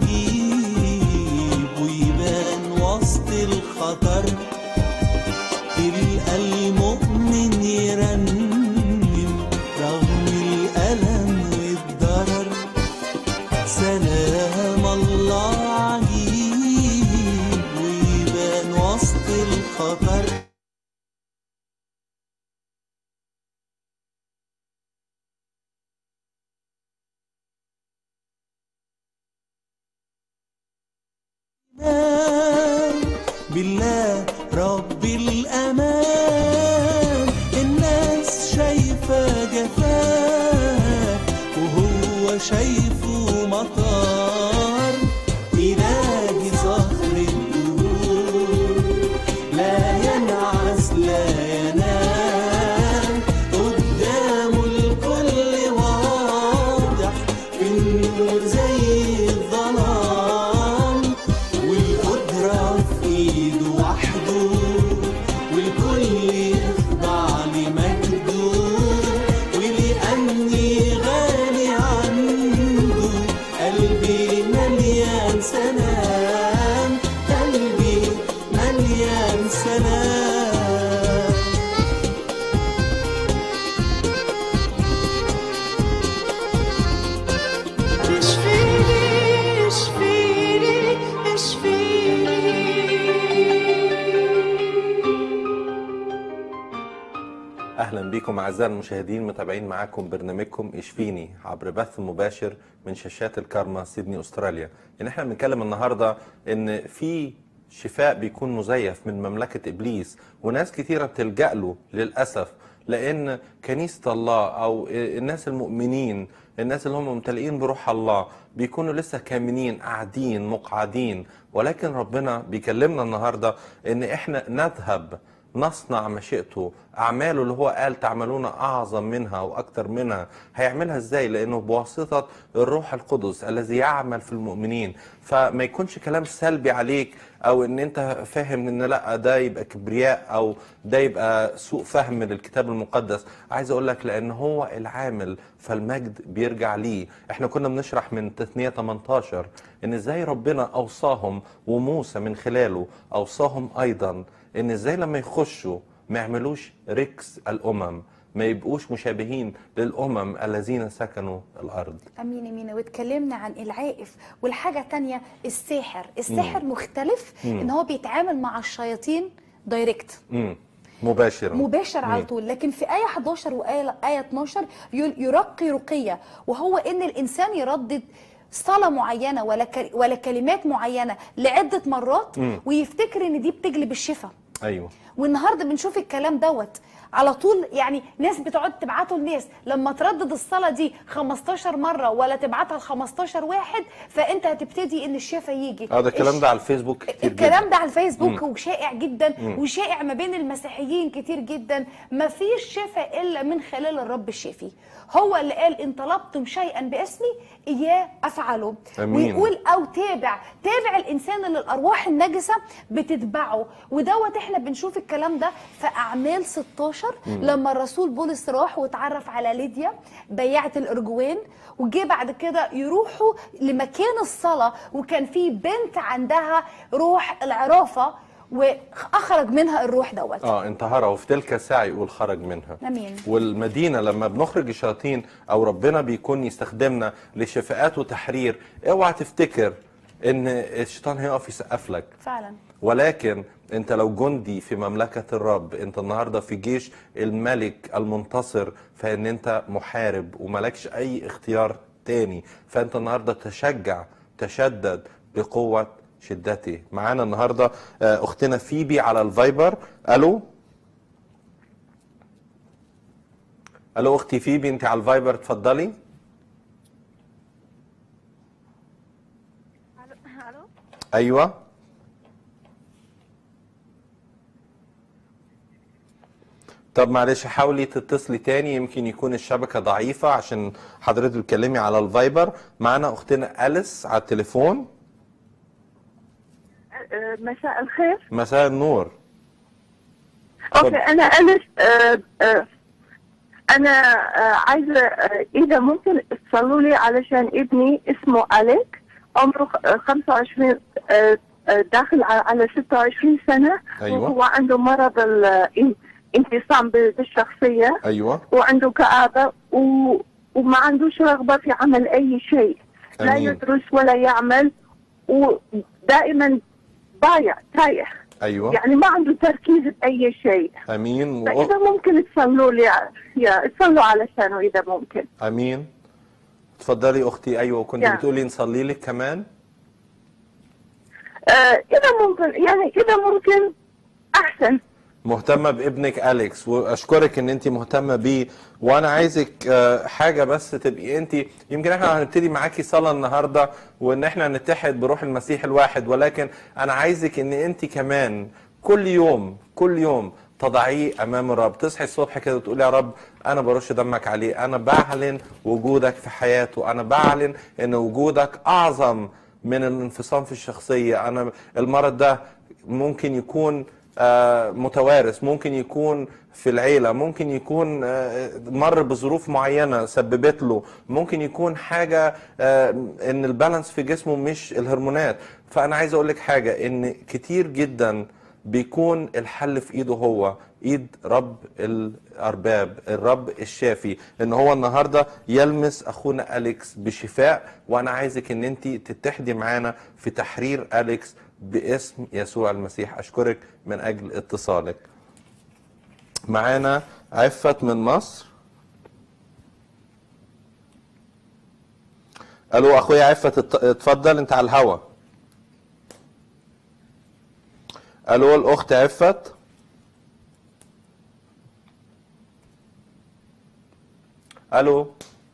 M: عجيب ويبان وسط الخطر تلقى المؤمن يرنم رغم الألم والضرر سلام الله عجيب ويبان وسط الخطر بالله رب الأمان الناس شايفة جفاف وهو شايفه مطار إلهي ظهر الدهور لا ينعس لا ينام قدامه الكل واضح في النور زي الظلام والقدرة في ايده وحده والكل يخضع لمجده ولأني غالي عنده قلبي مليان سلام قلبي مليان سلام
A: اشفيني اشفيني اشفيني
C: اهلا بكم اعزائي المشاهدين متابعين معاكم برنامجكم اشفيني عبر بث مباشر من شاشات الكارما سيدني استراليا ان احنا بنتكلم النهارده ان في شفاء بيكون مزيف من مملكه ابليس وناس كتيره بتلجا له للاسف لان كنيسه الله او الناس المؤمنين الناس اللي هم ممتلئين بروح الله بيكونوا لسه كامنين قاعدين مقعدين ولكن ربنا بيكلمنا النهارده ان احنا نذهب نصنع مشيئته اعماله اللي هو قال تعملون اعظم منها واكثر منها هيعملها ازاي لانه بواسطه الروح القدس الذي يعمل في المؤمنين فما يكونش كلام سلبي عليك او ان انت فاهم ان لا ده يبقى كبرياء او ده يبقى سوء فهم للكتاب المقدس عايز اقول لك لان هو العامل فالمجد بيرجع ليه احنا كنا بنشرح من تثنيه 18 ان ازاي ربنا اوصاهم وموسى من خلاله اوصاهم ايضا ان ازاي لما يخشوا ما يعملوش ركس الامم ما يبقوش مشابهين للامم الذين سكنوا الارض
B: امين امين واتكلمنا عن العائف والحاجه تانية الساحر الساحر
C: مم.
B: مختلف
C: مم.
B: ان هو بيتعامل مع الشياطين دايركت
C: مم. مباشرا
B: مباشر على
C: مم.
B: طول لكن في آية 11 وآية آية 12 يقول يرقي رقية وهو إن الإنسان يردد صلاة معينة ولا ك- ولا كلمات معينة لعدة مرات
C: مم.
B: ويفتكر إن دي بتجلب الشفاء
C: ايوه
B: والنهارده بنشوف الكلام دوت على طول يعني ناس بتقعد تبعته لناس لما تردد الصلاه دي 15 مره ولا تبعتها ل 15 واحد فانت هتبتدي ان الشفاء يجي
C: اه ده الكلام
B: الش-
C: ده على الفيسبوك كتير
B: الكلام
C: جدا
B: ده على الفيسبوك
C: مم.
B: وشائع جدا
C: مم.
B: وشائع ما بين المسيحيين كتير جدا ما فيش شفاء الا من خلال الرب الشافي هو اللي قال ان طلبتم شيئا باسمي اياه افعله
C: أمين.
B: ويقول او تابع تابع الانسان اللي الارواح النجسه بتتبعه ودوت احنا بنشوف الكلام ده في اعمال 16
N: مم.
B: لما الرسول بولس راح واتعرف على ليديا بياعه الارجوان وجه بعد كده يروحوا لمكان الصلاه وكان في بنت عندها روح العرافه واخرج منها الروح دوت
C: اه انتهرها وفي تلك الساعه يقول خرج منها
B: امين
C: والمدينه لما بنخرج الشياطين او ربنا بيكون يستخدمنا لشفاءات وتحرير اوعى تفتكر ان الشيطان هيقف يسقف لك
B: فعلا
C: ولكن انت لو جندي في مملكة الرب انت النهاردة في جيش الملك المنتصر فان انت محارب وملكش اي اختيار تاني فانت النهاردة تشجع تشدد بقوة شدته معانا النهاردة آه، اختنا فيبي على الفايبر الو الو اختي فيبي انت على الفايبر اتفضلي
K: الو
C: ايوه طب معلش حاولي تتصلي تاني يمكن يكون الشبكة ضعيفة عشان حضرتك بتكلمي على الفايبر معانا اختنا أليس على التليفون
N: آه، مساء الخير
C: مساء النور
N: اوكي انا الف آه، آه، انا آه، عايزه آه، اذا ممكن تصلوا لي علشان ابني اسمه اليك عمره خ- آه، 25 آه، آه، داخل ع- على 26 سنه
C: أيوة.
N: وهو عنده مرض الانفصام ب- بالشخصيه
C: ايوه
N: وعنده كآبه و... وما عندوش رغبه في عمل اي شيء لا
C: أمين.
N: يدرس ولا يعمل ودائما ضايع تايه
C: ايوه
N: يعني ما عنده تركيز باي شيء
C: امين
N: فاذا
C: وأ-
N: ممكن تصلوا لي يا تصلوا علشانه اذا ممكن
C: امين اتفضلي اختي ايوه كنت
N: يا.
C: بتقولي نصلي لك كمان
N: آه اذا ممكن يعني اذا ممكن احسن
C: مهتمه بابنك اليكس واشكرك ان انت مهتمه بيه وانا عايزك آه، حاجه بس تبقي انت يمكن احنا هنبتدي معاكي صلاه النهارده وان احنا نتحد بروح المسيح الواحد ولكن انا عايزك ان انت كمان كل يوم كل يوم تضعيه امام الرب تصحي الصبح كده وتقولي يا رب انا برش دمك عليه انا بعلن وجودك في حياته انا بعلن ان وجودك اعظم من الانفصام في الشخصيه انا المرض ده ممكن يكون آه، متوارث ممكن يكون في العيلة ممكن يكون آه، مر بظروف معينة سببت له ممكن يكون حاجة آه، ان البالانس في جسمه مش الهرمونات فأنا عايز أقول لك حاجة ان كتير جدا بيكون الحل في ايده هو ايد رب الارباب الرب الشافي ان هو النهارده يلمس اخونا اليكس بشفاء وانا عايزك ان انت تتحدي معانا في تحرير اليكس باسم يسوع المسيح اشكرك من اجل اتصالك معانا عفت من مصر الو اخويا عفت ات- اتفضل انت على الهوا الو الاخت عفت الو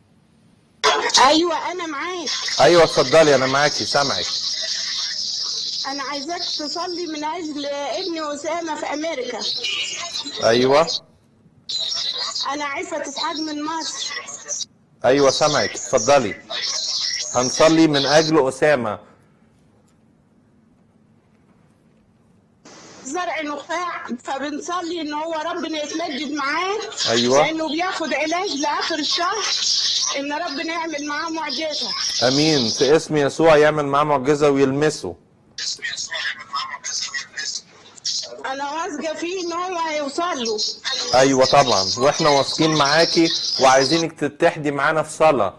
O: ايوه انا معاك
C: ايوه اتفضلي انا معاكي سامعك
O: انا عايزاك تصلي من اجل ابني اسامه في امريكا
C: ايوه
O: انا عفه اسحاق من مصر
C: ايوه سامعك اتفضلي هنصلي من اجل اسامه
O: زرع نخاع فبنصلي ان هو ربنا يتمجد معاه
C: أيوة.
O: لانه بياخد علاج لاخر الشهر ان ربنا يعمل معاه معجزه
C: امين في اسم يسوع يعمل معاه معجزه ويلمسه
O: انا واثقه فيه ان هو هيوصل له
C: ايوه طبعا واحنا واثقين معاكي وعايزينك تتحدي معانا في صلاه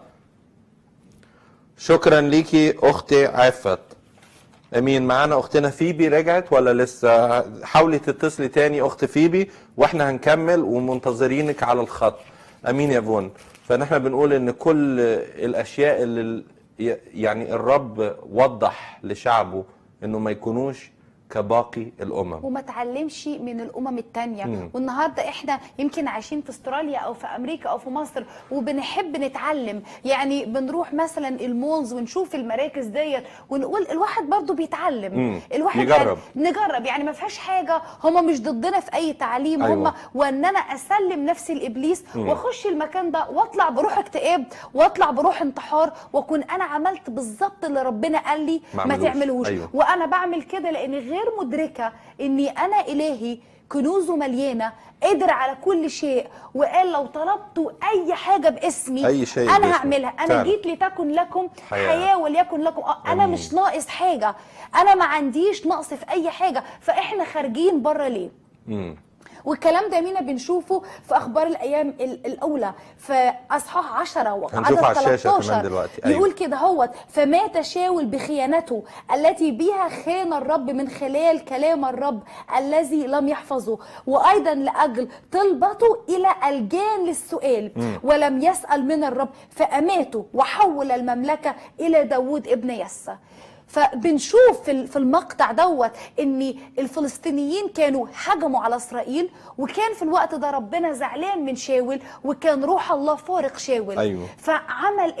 C: شكرا ليكي اختي عفت امين معانا اختنا فيبي رجعت ولا لسه حاولي تتصلي تاني اخت فيبي واحنا هنكمل ومنتظرينك على الخط امين يا فون فنحن بنقول ان كل الاشياء اللي ال- يعني الرب وضح لشعبه انه ما يكونوش كباقي الامم
B: وما تعلمش من الامم التانية
C: مم.
B: والنهارده احنا يمكن عايشين في استراليا او في امريكا او في مصر وبنحب نتعلم يعني بنروح مثلا المولز ونشوف المراكز ديت ونقول الواحد برضو بيتعلم
C: مم.
B: الواحد
C: يجرب.
B: نجرب يعني ما فيهاش حاجه هم مش ضدنا في اي تعليم
C: أيوة.
B: هم وان انا اسلم نفسي لابليس
C: مم.
B: واخش المكان ده واطلع بروح اكتئاب واطلع بروح انتحار واكون انا عملت بالظبط اللي ربنا قال لي
C: ما
B: ما
C: عملوش.
B: تعملوش
C: أيوة.
B: وانا بعمل كده لاني غير مدركه اني انا الهي كنوزه مليانه قدر على كل شيء وقال لو طلبتوا اي حاجه باسمي
C: أي شيء
B: انا
C: باسمه.
B: هعملها انا
C: فعلا.
B: جيت لتكن لكم
C: حياة.
B: حياه, حياة وليكن لكم آه، انا
C: أمين.
B: مش ناقص حاجه انا ما عنديش نقص في اي حاجه فاحنا خارجين بره ليه
C: مم.
B: والكلام ده مينا بنشوفه في اخبار الايام ال- الاولى في اصحاح 10 وعدد
C: هنشوفه على الشاشة
B: 13
C: كمان دلوقتي. أيوة.
B: يقول كده هوت فمات شاول بخيانته التي بها خان الرب من خلال كلام الرب الذي لم يحفظه وايضا لاجل طلبته الى الجان للسؤال
P: مم.
B: ولم يسال من الرب فاماته وحول المملكه الى داوود ابن يسى فبنشوف في ال- في المقطع دوت ان الفلسطينيين كانوا هجموا على اسرائيل وكان في الوقت ده ربنا زعلان من شاول وكان روح الله فارق شاول
C: أيوة.
B: فعمل ايه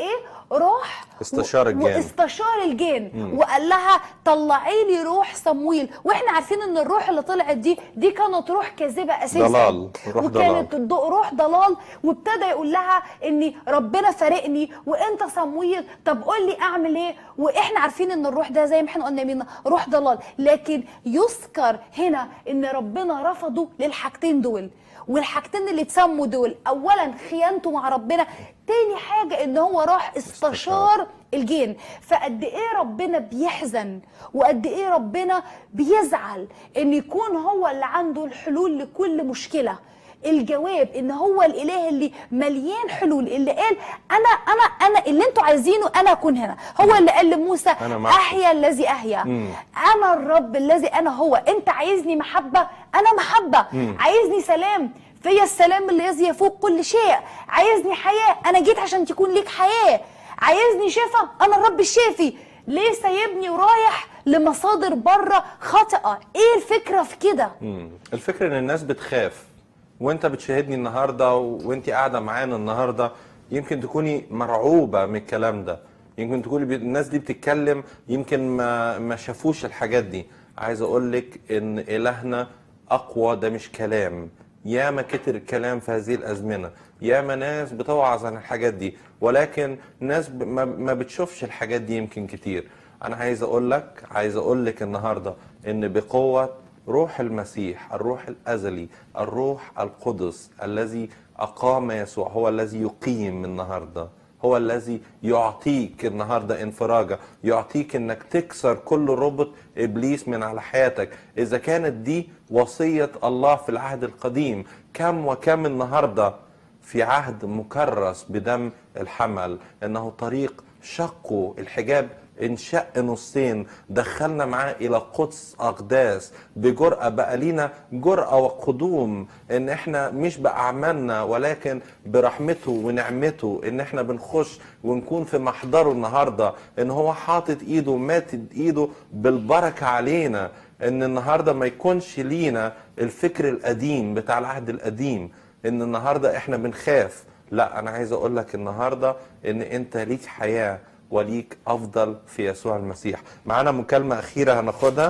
B: راح
C: استشار الجان.
B: واستشار الجان
C: مم.
B: وقال لها طلعي لي روح صمويل واحنا عارفين ان الروح اللي طلعت دي دي كانت روح كاذبه اساسا
C: ضلال، روح
B: وكانت
C: ضلال.
B: الض- روح ضلال وابتدى يقول لها ان ربنا فارقني وانت صمويل طب قول لي اعمل ايه واحنا عارفين ان الروح ده زي ما احنا قلنا مين روح ضلال لكن يذكر هنا ان ربنا رفضه للحاجتين دول والحاجتين اللي اتسموا دول اولا خيانته مع ربنا تاني حاجه ان هو راح استشار الجن فقد ايه ربنا بيحزن وقد ايه ربنا بيزعل ان يكون هو اللي عنده الحلول لكل مشكله الجواب ان هو الاله اللي مليان حلول اللي قال انا انا انا اللي انتوا عايزينه انا اكون هنا هو اللي قال لموسى
C: أنا معكم.
B: احيا الذي احيا
C: مم.
B: انا الرب الذي انا هو انت عايزني محبه انا محبه
C: مم.
B: عايزني سلام فيا السلام اللي يزي يفوق كل شيء عايزني حياه انا جيت عشان تكون ليك حياه عايزني شفا انا الرب الشافي ليه سايبني ورايح لمصادر بره خاطئه ايه الفكره في كده
C: مم. الفكرة ان الناس بتخاف وانت بتشاهدني النهارده و- وانت قاعده معانا النهارده يمكن تكوني مرعوبه من الكلام ده يمكن تكوني بي- الناس دي بتتكلم يمكن ما ما شافوش الحاجات دي عايز اقول لك ان الهنا اقوى ده مش كلام ياما كتر الكلام في هذه الازمنه ياما ناس بتوعظ عن الحاجات دي ولكن ناس ب- ما ما بتشوفش الحاجات دي يمكن كتير انا عايز اقول لك عايز اقول لك النهارده ان بقوه روح المسيح الروح الازلي الروح القدس الذي اقام يسوع هو الذي يقيم النهارده هو الذي يعطيك النهارده انفراجه يعطيك انك تكسر كل ربط ابليس من على حياتك اذا كانت دي وصيه الله في العهد القديم كم وكم النهارده في عهد مكرس بدم الحمل انه طريق شقه الحجاب انشق نصين دخلنا معاه الى قدس اقداس بجرأة بقى لينا جرأة وقدوم ان احنا مش باعمالنا ولكن برحمته ونعمته ان احنا بنخش ونكون في محضره النهارده ان هو حاطط ايده ماتد ايده بالبركه علينا ان النهارده ما يكونش لينا الفكر القديم بتاع العهد القديم ان النهارده احنا بنخاف لا انا عايز اقول لك النهارده ان انت ليك حياه وليك افضل في يسوع المسيح معانا مكالمه اخيره هناخدها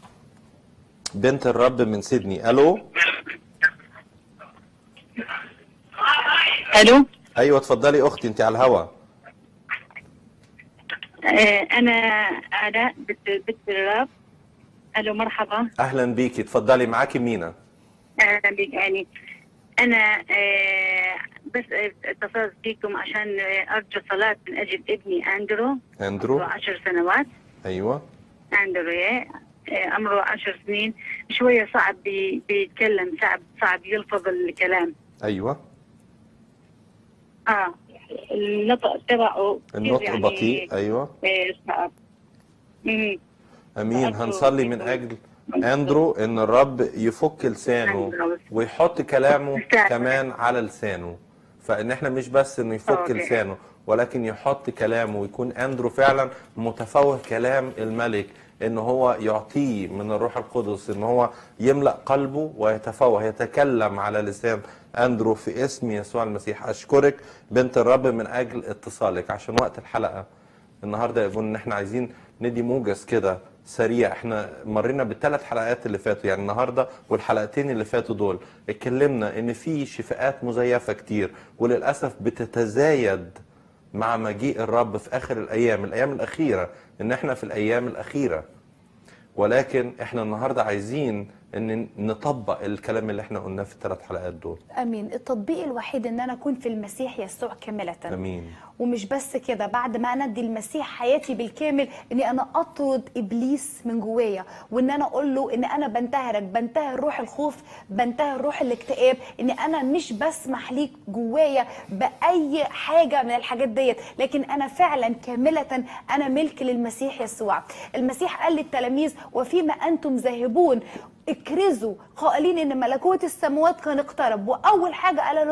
C: بنت الرب من سيدني الو
P: الو
C: ايوه اتفضلي اختي انت على الهوا
P: آه، انا الاء بنت بنت الرب الو مرحبا
C: اهلا بيكي اتفضلي معاكي مينا
P: اهلا بك يعني انا آه، بس اتصلت بكم عشان آه، ارجو صلاه من اجل ابني اندرو
C: اندرو
P: عمره عشر سنوات
C: ايوه
P: اندرو يا آه، عمره عشر سنين شويه صعب بي- بيتكلم صعب صعب يلفظ الكلام
C: ايوه
P: اه النطق تبعه كتير
C: النطق
P: يعني
C: بطيء ايوه
P: آه، صعب مم.
C: امين هنصلي من اجل اندرو ان الرب يفك لسانه ويحط كلامه كمان على لسانه فان احنا مش بس انه يفك
P: أوكي.
C: لسانه ولكن يحط كلامه ويكون اندرو فعلا متفوه كلام الملك ان هو يعطيه من الروح القدس ان هو يملا قلبه ويتفوه يتكلم على لسان اندرو في اسم يسوع المسيح اشكرك بنت الرب من اجل اتصالك عشان وقت الحلقه النهارده يقول ان احنا عايزين ندي موجز كده سريع احنا مرينا بالثلاث حلقات اللي فاتوا يعني النهارده والحلقتين اللي فاتوا دول اتكلمنا ان في شفاءات مزيفه كتير وللاسف بتتزايد مع مجيء الرب في اخر الايام الايام الاخيره ان احنا في الايام الاخيره ولكن احنا النهارده عايزين ان نطبق الكلام اللي احنا قلناه في الثلاث حلقات دول
B: امين التطبيق الوحيد ان انا اكون في المسيح يسوع كامله
C: امين
B: ومش بس كده بعد ما انا ادي المسيح حياتي بالكامل اني انا اطرد ابليس من جوايا وان انا اقول له ان انا بنتهرك بنتهر روح الخوف بنتهر روح الاكتئاب ان انا مش بسمح ليك جوايا باي حاجه من الحاجات ديت لكن انا فعلا كامله انا ملك للمسيح يسوع المسيح قال للتلاميذ وفيما انتم ذاهبون اكرزوا قائلين ان ملكوت السماوات كان اقترب واول حاجه قال لهم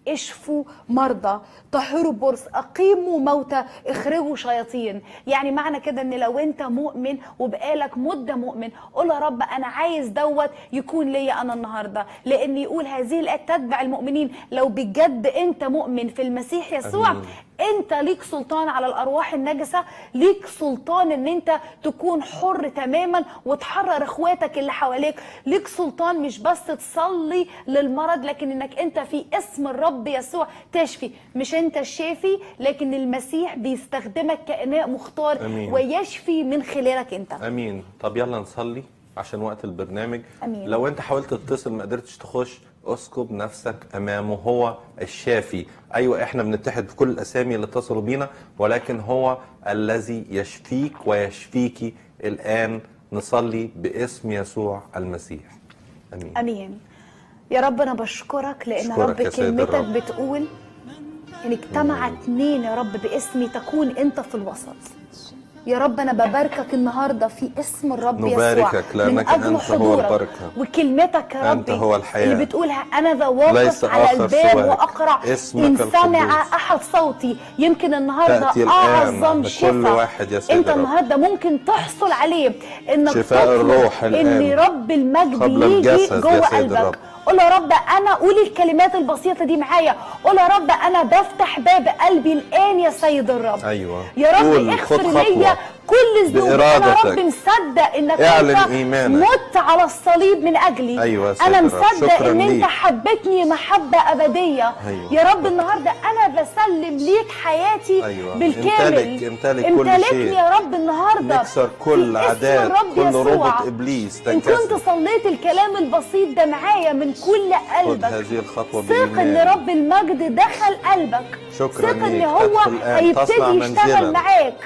B: اشفوا مرضى طهروا برص اقيموا موتى اخرجوا شياطين يعني معنى كده ان لو انت مؤمن وبقالك مده مؤمن قول يا رب انا عايز دوت يكون ليا انا النهارده لان يقول هذه الايات تتبع المؤمنين لو بجد انت مؤمن في المسيح يسوع
C: أمين.
B: انت ليك سلطان على الارواح النجسه ليك سلطان ان انت تكون حر تماما وتحرر اخواتك اللي حواليك ليك سلطان مش بس تصلي للمرض لكن انك انت في اسم الرب يسوع تشفي مش انت الشافي لكن المسيح بيستخدمك كاناء مختار
C: أمين.
B: ويشفي من خلالك انت
C: امين طب يلا نصلي عشان وقت البرنامج
B: أمين.
C: لو انت حاولت تتصل ما قدرتش تخش اسكب نفسك امامه هو الشافي ايوه احنا بنتحد بكل الاسامي اللي اتصلوا بينا ولكن هو الذي يشفيك ويشفيك الان نصلي باسم يسوع المسيح امين
B: امين يا رب انا بشكرك لان
C: أشكرك
B: رب
C: يا سيد
B: كلمتك
C: الرب.
B: بتقول ان اجتمع اتنين يا رب باسمي تكون انت في الوسط يا رب انا بباركك النهارده في اسم الرب يسوع
C: نباركك
B: من
C: لأنك
B: اجل
C: أنت هو
B: حضورك
C: البركة.
B: وكلمتك يا
C: أنت
B: ربي
C: هو الحياة.
B: اللي بتقولها انا ذا واقف
C: ليس
B: على
C: آخر
B: الباب
C: سواك.
B: واقرع
C: اسمك
B: ان
C: القدوس.
B: سمع احد صوتي يمكن النهارده
C: تأتي الآن
B: اعظم
C: لكل
B: شفاء
C: واحد يا سيد
B: انت
C: الرب.
B: النهارده ممكن تحصل عليه انك
C: شفاء
B: تطلب
C: الروح
B: ان
C: الآن.
B: رب المجد
C: قبل
B: يجي
C: الجسد يا
B: جوه
C: سيد الرب.
B: قلبك قول يا رب انا قول الكلمات البسيطه دي معايا قول يا رب انا بفتح باب قلبي الان يا سيد الرب
C: ايوه
B: يا رب
C: قول،
B: اغفر
C: خد
B: ليا
C: خطوة.
B: كل ذنوب انا يا
C: بإرادتك.
B: رب مصدق انك
C: اعلن
B: انت
C: إيمانك.
B: مت على الصليب من اجلي
C: أيوة يا سيد
B: انا
C: الرب.
B: مصدق
C: شكراً
B: ان انت
C: ليك.
B: حبيتني محبه ابديه
C: أيوة.
B: يا رب النهارده انا بسلم ليك حياتي
C: أيوة.
B: بالكامل
C: امتلك- امتلك كل
B: امتلكني
C: شيء.
B: يا رب النهارده
C: نكسر كل
B: في اسم
C: عادات
B: الرب
C: كل
B: يسوع.
C: ربط ابليس
B: ان كنت
C: تنكسر
B: صليت الكلام البسيط ده معايا من كل
C: خد
B: قلبك
C: هذه الخطوه
B: ثق ان
C: بايمان
B: رب المجد دخل قلبك
C: شكرا
B: ثق ان
C: ليك.
B: هو
C: أدخل الآن.
B: هيبتدي
C: تصنع
B: يشتغل
C: منزلاً.
B: معاك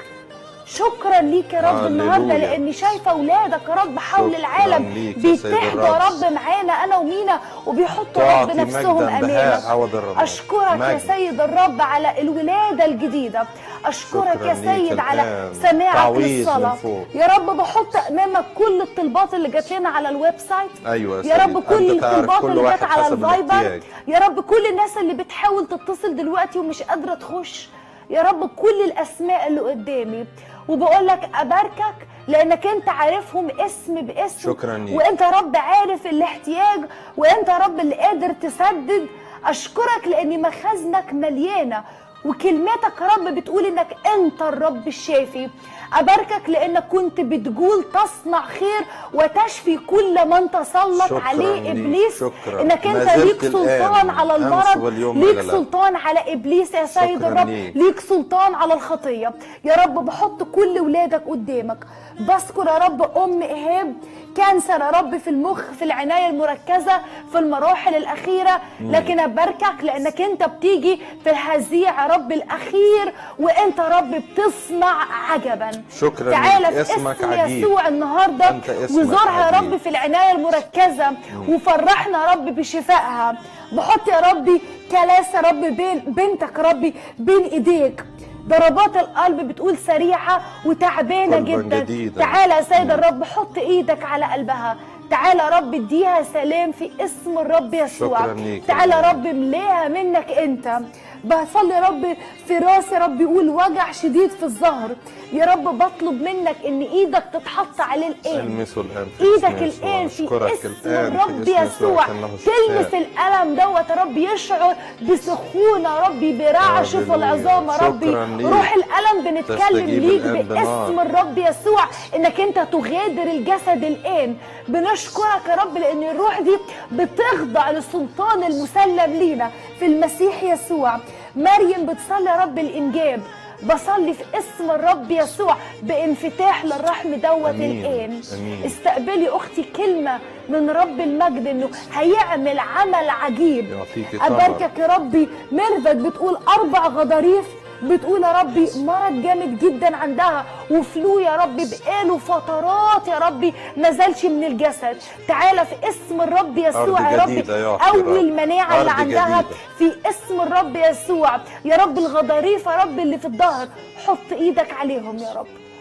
B: شكرا ليك يا رب
C: هللويا.
B: النهارده لاني شايفه اولادك يا رب حول
C: شكراً
B: العالم
C: ليك يا سيد
B: بيتحدوا يا
C: الرب.
B: رب معانا انا ومينا وبيحطوا يا رب
C: تعطي
B: نفسهم
C: مجدا بهاء
B: امامك
C: عوض الرب
B: اشكرك يا
C: مجد.
B: سيد الرب على الولاده الجديده اشكرك
C: شكراً
B: يا
C: ليك
B: سيد على
C: الآن.
B: سماعك
C: تعويض من
B: للصلاه
C: فوق.
B: يا رب بحط امامك كل الطلبات اللي جات لنا على الويب سايت
C: ايوه
B: يا
C: سيد.
B: رب كل
C: أنت تعرف
B: الطلبات
C: كل
B: اللي
C: واحد
B: جت على
C: حسب
B: الفايبر
C: الاحتياج.
B: يا رب كل الناس اللي بتحاول تتصل دلوقتي ومش قادره تخش يا رب كل الاسماء اللي قدامي وبقول لك اباركك لانك انت عارفهم اسم باسم
C: شكراً ليك.
B: وانت يا رب عارف الاحتياج وانت يا رب اللي قادر تسدد اشكرك لان مخازنك مليانه وكلماتك يا رب بتقول انك انت الرب الشافي اباركك لانك كنت بتقول تصنع خير وتشفي كل من تسلط
C: شكراً
B: عليه
C: ليك.
B: ابليس
C: شكراً.
B: انك
C: ما
B: انت
C: زلت
B: ليك سلطان
C: الآن،
B: على
C: أمس
B: المرض
C: واليوم
B: ليك
C: إلى الأبد.
B: سلطان على ابليس يا سيد
C: شكراً
B: الرب
C: ليك.
B: ليك سلطان على الخطيه يا رب بحط كل ولادك قدامك بذكر يا رب ام ايهاب كانسر يا رب في المخ في العنايه المركزه في المراحل الاخيره
C: مم.
B: لكن اباركك لانك انت بتيجي في الهزيع يا رب الاخير وانت يا رب بتصنع عجبا
C: شكراً
B: تعالى
C: ليك.
B: في
C: اسمك
B: اسم
C: عجيب.
B: يسوع النهارده
C: أنت اسمك
B: وزارها يا
C: عجيب.
B: رب في العنايه المركزه وفرحنا يا رب بشفائها بحط يا ربي كلاس يا رب بين بنتك يا ربي بين ايديك ضربات القلب بتقول سريعه وتعبانه
C: قلباً
B: جدا
C: جديداً.
B: تعالى يا سيد الرب حط ايدك على قلبها تعالى يا رب اديها سلام في اسم الرب يسوع
C: شكراً ليك يا
B: تعالى يا
C: رب.
B: رب ملاها منك انت بصلي يا رب في راسي يا رب يقول وجع شديد في الظهر يا رب بطلب منك ان ايدك تتحط عليه الان
C: المسه الان في
B: ايدك
C: اسم يسوع.
B: الان في
C: أشكرك
B: اسم
C: الآن في
B: الرب
C: اسم
B: يسوع
C: عشان له شفاء.
B: تلمس الالم دوت يا رب يشعر بسخونه يا ربي برعش في
C: هللويا.
B: العظام يا ربي
C: شكراً ليك.
B: روح الالم بنتكلم
C: تستجيب
B: ليك
C: الآن
B: باسم
C: بنار.
B: الرب يسوع انك انت تغادر الجسد الان بنشكرك يا رب لان الروح دي بتخضع للسلطان المسلم لينا في المسيح يسوع مريم بتصلي يا رب الانجاب بصلي في اسم الرب يسوع بانفتاح للرحم دوت
C: أمين.
B: الان
C: أمين.
B: استقبلي اختي كلمه من رب المجد انه هيعمل عمل عجيب
C: يعطيكي طبعا
B: اباركك يا ربي ميرفت بتقول اربع غضاريف بتقول يا ربي مرض جامد جدا عندها وفلو يا ربي بقاله فترات يا ربي ما زالش من الجسد تعالى في اسم الرب يسوع
C: أرض
B: يا ربي
C: جديدة يا أخي
B: اول
C: رب.
B: مناعه اللي
C: أرض
B: عندها
C: جديدة.
B: في اسم الرب يسوع يا رب الغضاريف يا رب اللي في الظهر حط ايدك عليهم يا رب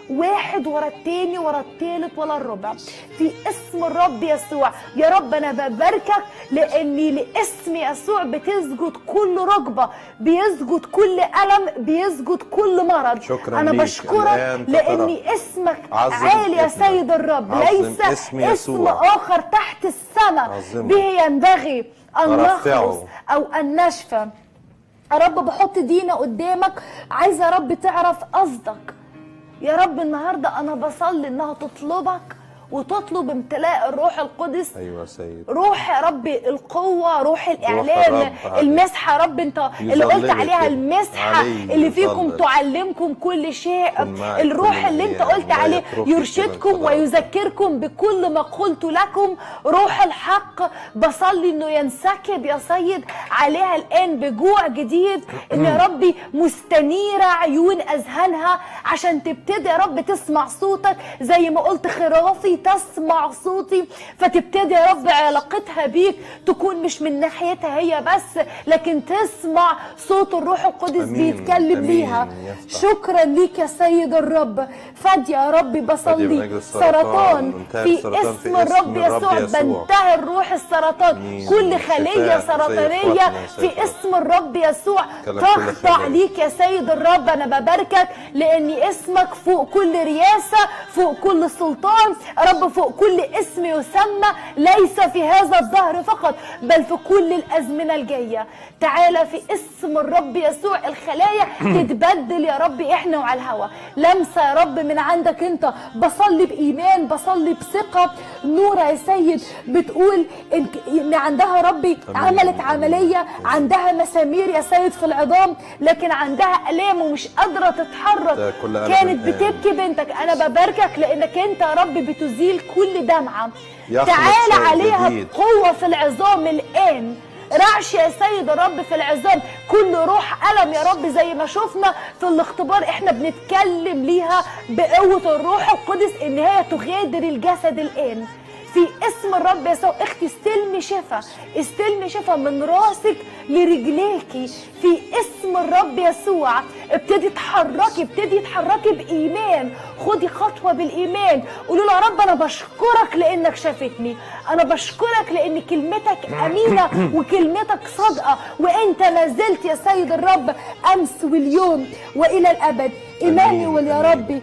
B: واحد ورا التاني ورا التالت ورا الربع في اسم الرب يسوع يا رب انا بباركك لاني لاسم يسوع بتسجد كل ركبه بيسجد كل الم بيسجد كل مرض
C: شكراً
B: انا
C: ليك.
B: بشكرك
C: الآن
B: لاني اسمك
C: عظم
B: عالي يا
C: اسمك.
B: سيد الرب
C: عظم
B: ليس
C: اسم
B: اسم
C: يسوع.
B: اخر تحت السماء
C: عظمه.
B: به ينبغي ان
C: أرفعه.
B: نخلص او ان نشفى يا رب بحط دينا قدامك عايزه يا رب تعرف قصدك يا رب النهارده انا بصلي انها تطلبك وتطلب امتلاء الروح القدس
C: ايوه يا سيد
B: روح يا رب القوة روح الإعلان
C: الرب عليك.
B: المسحة يا رب أنت اللي قلت
C: يظللك
B: عليها
C: كده.
B: المسحة
C: عليه
B: اللي فيكم
C: يظلل.
B: تعلمكم كل شيء
C: كن معك
B: الروح
C: كل
B: اللي أنت
C: الأيام
B: قلت
C: ولا
B: عليه
C: يتركك
B: يرشدكم
C: من قضاء.
B: ويذكركم بكل ما قلت لكم روح الحق بصلي إنه ينسكب يا سيد عليها الآن بجوع جديد إن يا ربي مستنيرة عيون أذهانها عشان تبتدي يا رب تسمع صوتك زي ما قلت خرافي تسمع صوتي فتبتدي يا رب علاقتها بيك تكون مش من ناحيتها هي بس لكن تسمع صوت الروح القدس
C: أمين،
B: بيتكلم
C: أمين،
B: ليها
C: يفتح.
B: شكرا ليك يا سيد الرب فادية يا رب
C: فادية من
B: بصلي
C: أجل السرطان،
B: سرطان
C: انتهى
B: في
C: السرطان في
B: اسم
C: اسم
B: الرب
C: الرب
B: يسوع
C: يسوع.
B: بنتهي الروح السرطان
C: أمين.
B: كل خلية
C: شفاء زي
B: سرطانية
C: إخواتنا يا سيد
B: في اسم الرب يسوع
C: كلام كل
B: تخضع
C: خلية.
B: ليك يا سيد الرب انا بباركك لاني اسمك فوق كل رياسة فوق كل سلطان يا رب فوق كل اسم يسمى ليس في هذا الظهر فقط بل في كل الازمنة الجاية تعالى في اسم الرب يسوع الخلايا تتبدل يا رب احنا وعلى الهوا لمسة يا رب من عندك انت بصلي بايمان بصلي بثقة نورة يا سيد بتقول إن- ان عندها ربي عملت عملية عندها مسامير يا سيد في العظام لكن عندها الام ومش قادرة
C: ده
B: تتحرك
C: كل ألم
B: كانت
C: الآن.
B: بتبكي بنتك انا بباركك لانك انت يا رب بتزيل كل دمعة
C: يخلق
B: تعالى
C: شيء
B: عليها
C: جديد.
B: قوة في العظام الآن رعش يا سيد الرب في العظام كل روح ألم يا رب زي ما شفنا في الاختبار احنا بنتكلم ليها بقوة الروح القدس ان هي تغادر الجسد الآن في اسم الرب يسوع اختي استلمي شفا استلمي شفا من راسك لرجليكي في اسم الرب يسوع ابتدي اتحركي ابتدي اتحركي بايمان خدي خطوه بالايمان قولوا له يا رب انا بشكرك لانك شافتني انا بشكرك لان كلمتك امينه وكلمتك صادقه وانت ما زلت يا سيد الرب امس واليوم والى الابد ايمانويل يا ربي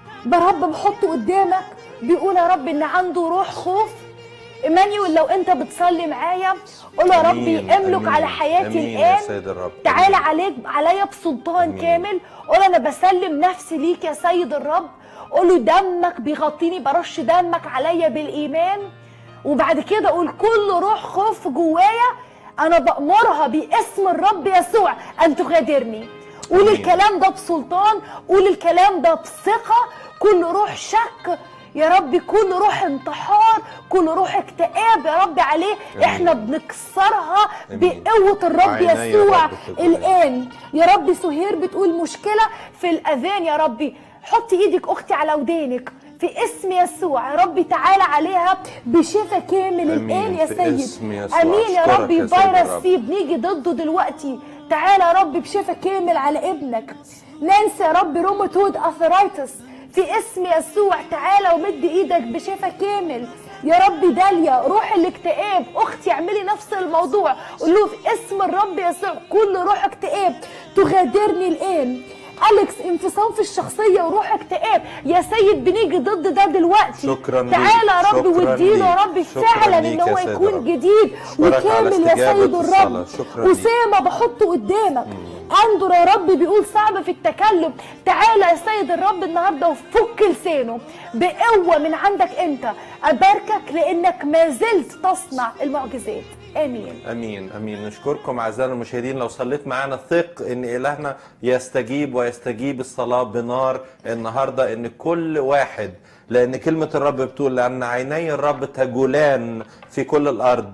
B: برب بحطه قدامك بيقول يا رب ان عنده روح خوف ايمانويل لو انت بتصلي معايا قول يا
C: أمين،
B: ربي املك
C: أمين،
B: على حياتي
C: أمين يا
B: الان
C: سيد الرب
B: تعالى عليك عليا بسلطان كامل قول انا بسلم نفسي ليك يا سيد الرب قول له دمك بيغطيني برش دمك عليا بالايمان وبعد كده قول كل روح خوف جوايا انا بامرها باسم الرب يسوع ان تغادرني قول
C: أمين.
B: الكلام ده بسلطان قول الكلام ده بثقه كل روح شك يا رب كل روح انتحار كل روح اكتئاب يا رب عليه
C: أمين.
B: احنا بنكسرها
C: أمين.
B: بقوة الرب
C: عيني يا
B: يسوع
C: رب تبقى
B: الآن يا رب سهير بتقول مشكلة في الأذان يا ربي حطي إيدك أختي على ودانك في اسم يسوع يا ربي تعالى عليها بشفاء كامل
C: أمين.
B: الآن يا
C: في
B: سيد
C: اسم يسوع.
B: أمين يا
C: أشكرك
B: ربي
C: يا سيد
B: فيروس
C: الرب.
B: سي بنيجي ضده دلوقتي تعالى يا رب بشفاء كامل على ابنك نانسي يا رب روماتويد اثرايتس في اسم يسوع تعالى ومد ايدك بشفاء كامل يا رب داليا روح الاكتئاب اختي اعملي نفس الموضوع قول له في اسم الرب يسوع كل روح اكتئاب تغادرني الان اليكس انفصام في الشخصيه وروح اكتئاب يا سيد بنيجي ضد ده دلوقتي
C: شكراً ليك.
B: تعالى يا رب
C: شكراً
B: واديله يا
C: ليك.
B: رب
C: شكراً
B: فعلا
C: ليك
B: ان
C: يا
B: هو
C: سيد
B: يكون
C: الرب.
B: جديد
C: أشكرك على
B: وكامل يا
C: استجابة
B: سيد الرب
C: الصلاة. شكراً ليك.
B: وسامة بحطه قدامك اندر يا رب بيقول صعب في التكلم تعالى يا سيد الرب النهارده وفك لسانه بقوه من عندك انت اباركك لانك ما زلت تصنع المعجزات امين
C: امين امين نشكركم اعزائنا المشاهدين لو صليت معانا ثق ان الهنا يستجيب ويستجيب الصلاه بنار النهارده ان كل واحد لان كلمه الرب بتقول لان عيني الرب تجولان في كل الارض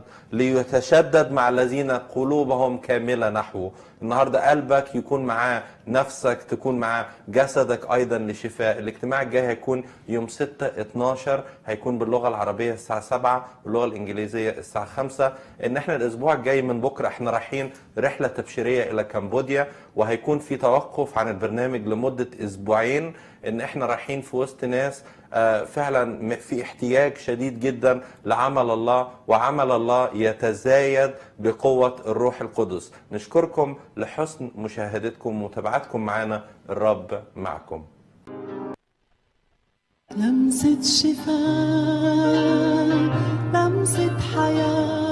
C: ليتشدد مع الذين قلوبهم كامله نحوه النهارده قلبك يكون معاه نفسك تكون معاه جسدك ايضا لشفاء الاجتماع الجاي هيكون يوم 6 12 هيكون باللغه العربيه الساعه 7 واللغه الانجليزيه الساعه 5 ان احنا الاسبوع الجاي من بكره احنا رايحين رحله تبشيريه الى كمبوديا وهيكون في توقف عن البرنامج لمده اسبوعين ان احنا رايحين في وسط ناس آه، فعلا م- في احتياج شديد جدا لعمل الله وعمل الله يتزايد بقوة الروح القدس نشكركم لحسن مشاهدتكم ومتابعتكم معنا الرب معكم
M: لمسة شفاء لمسة حياة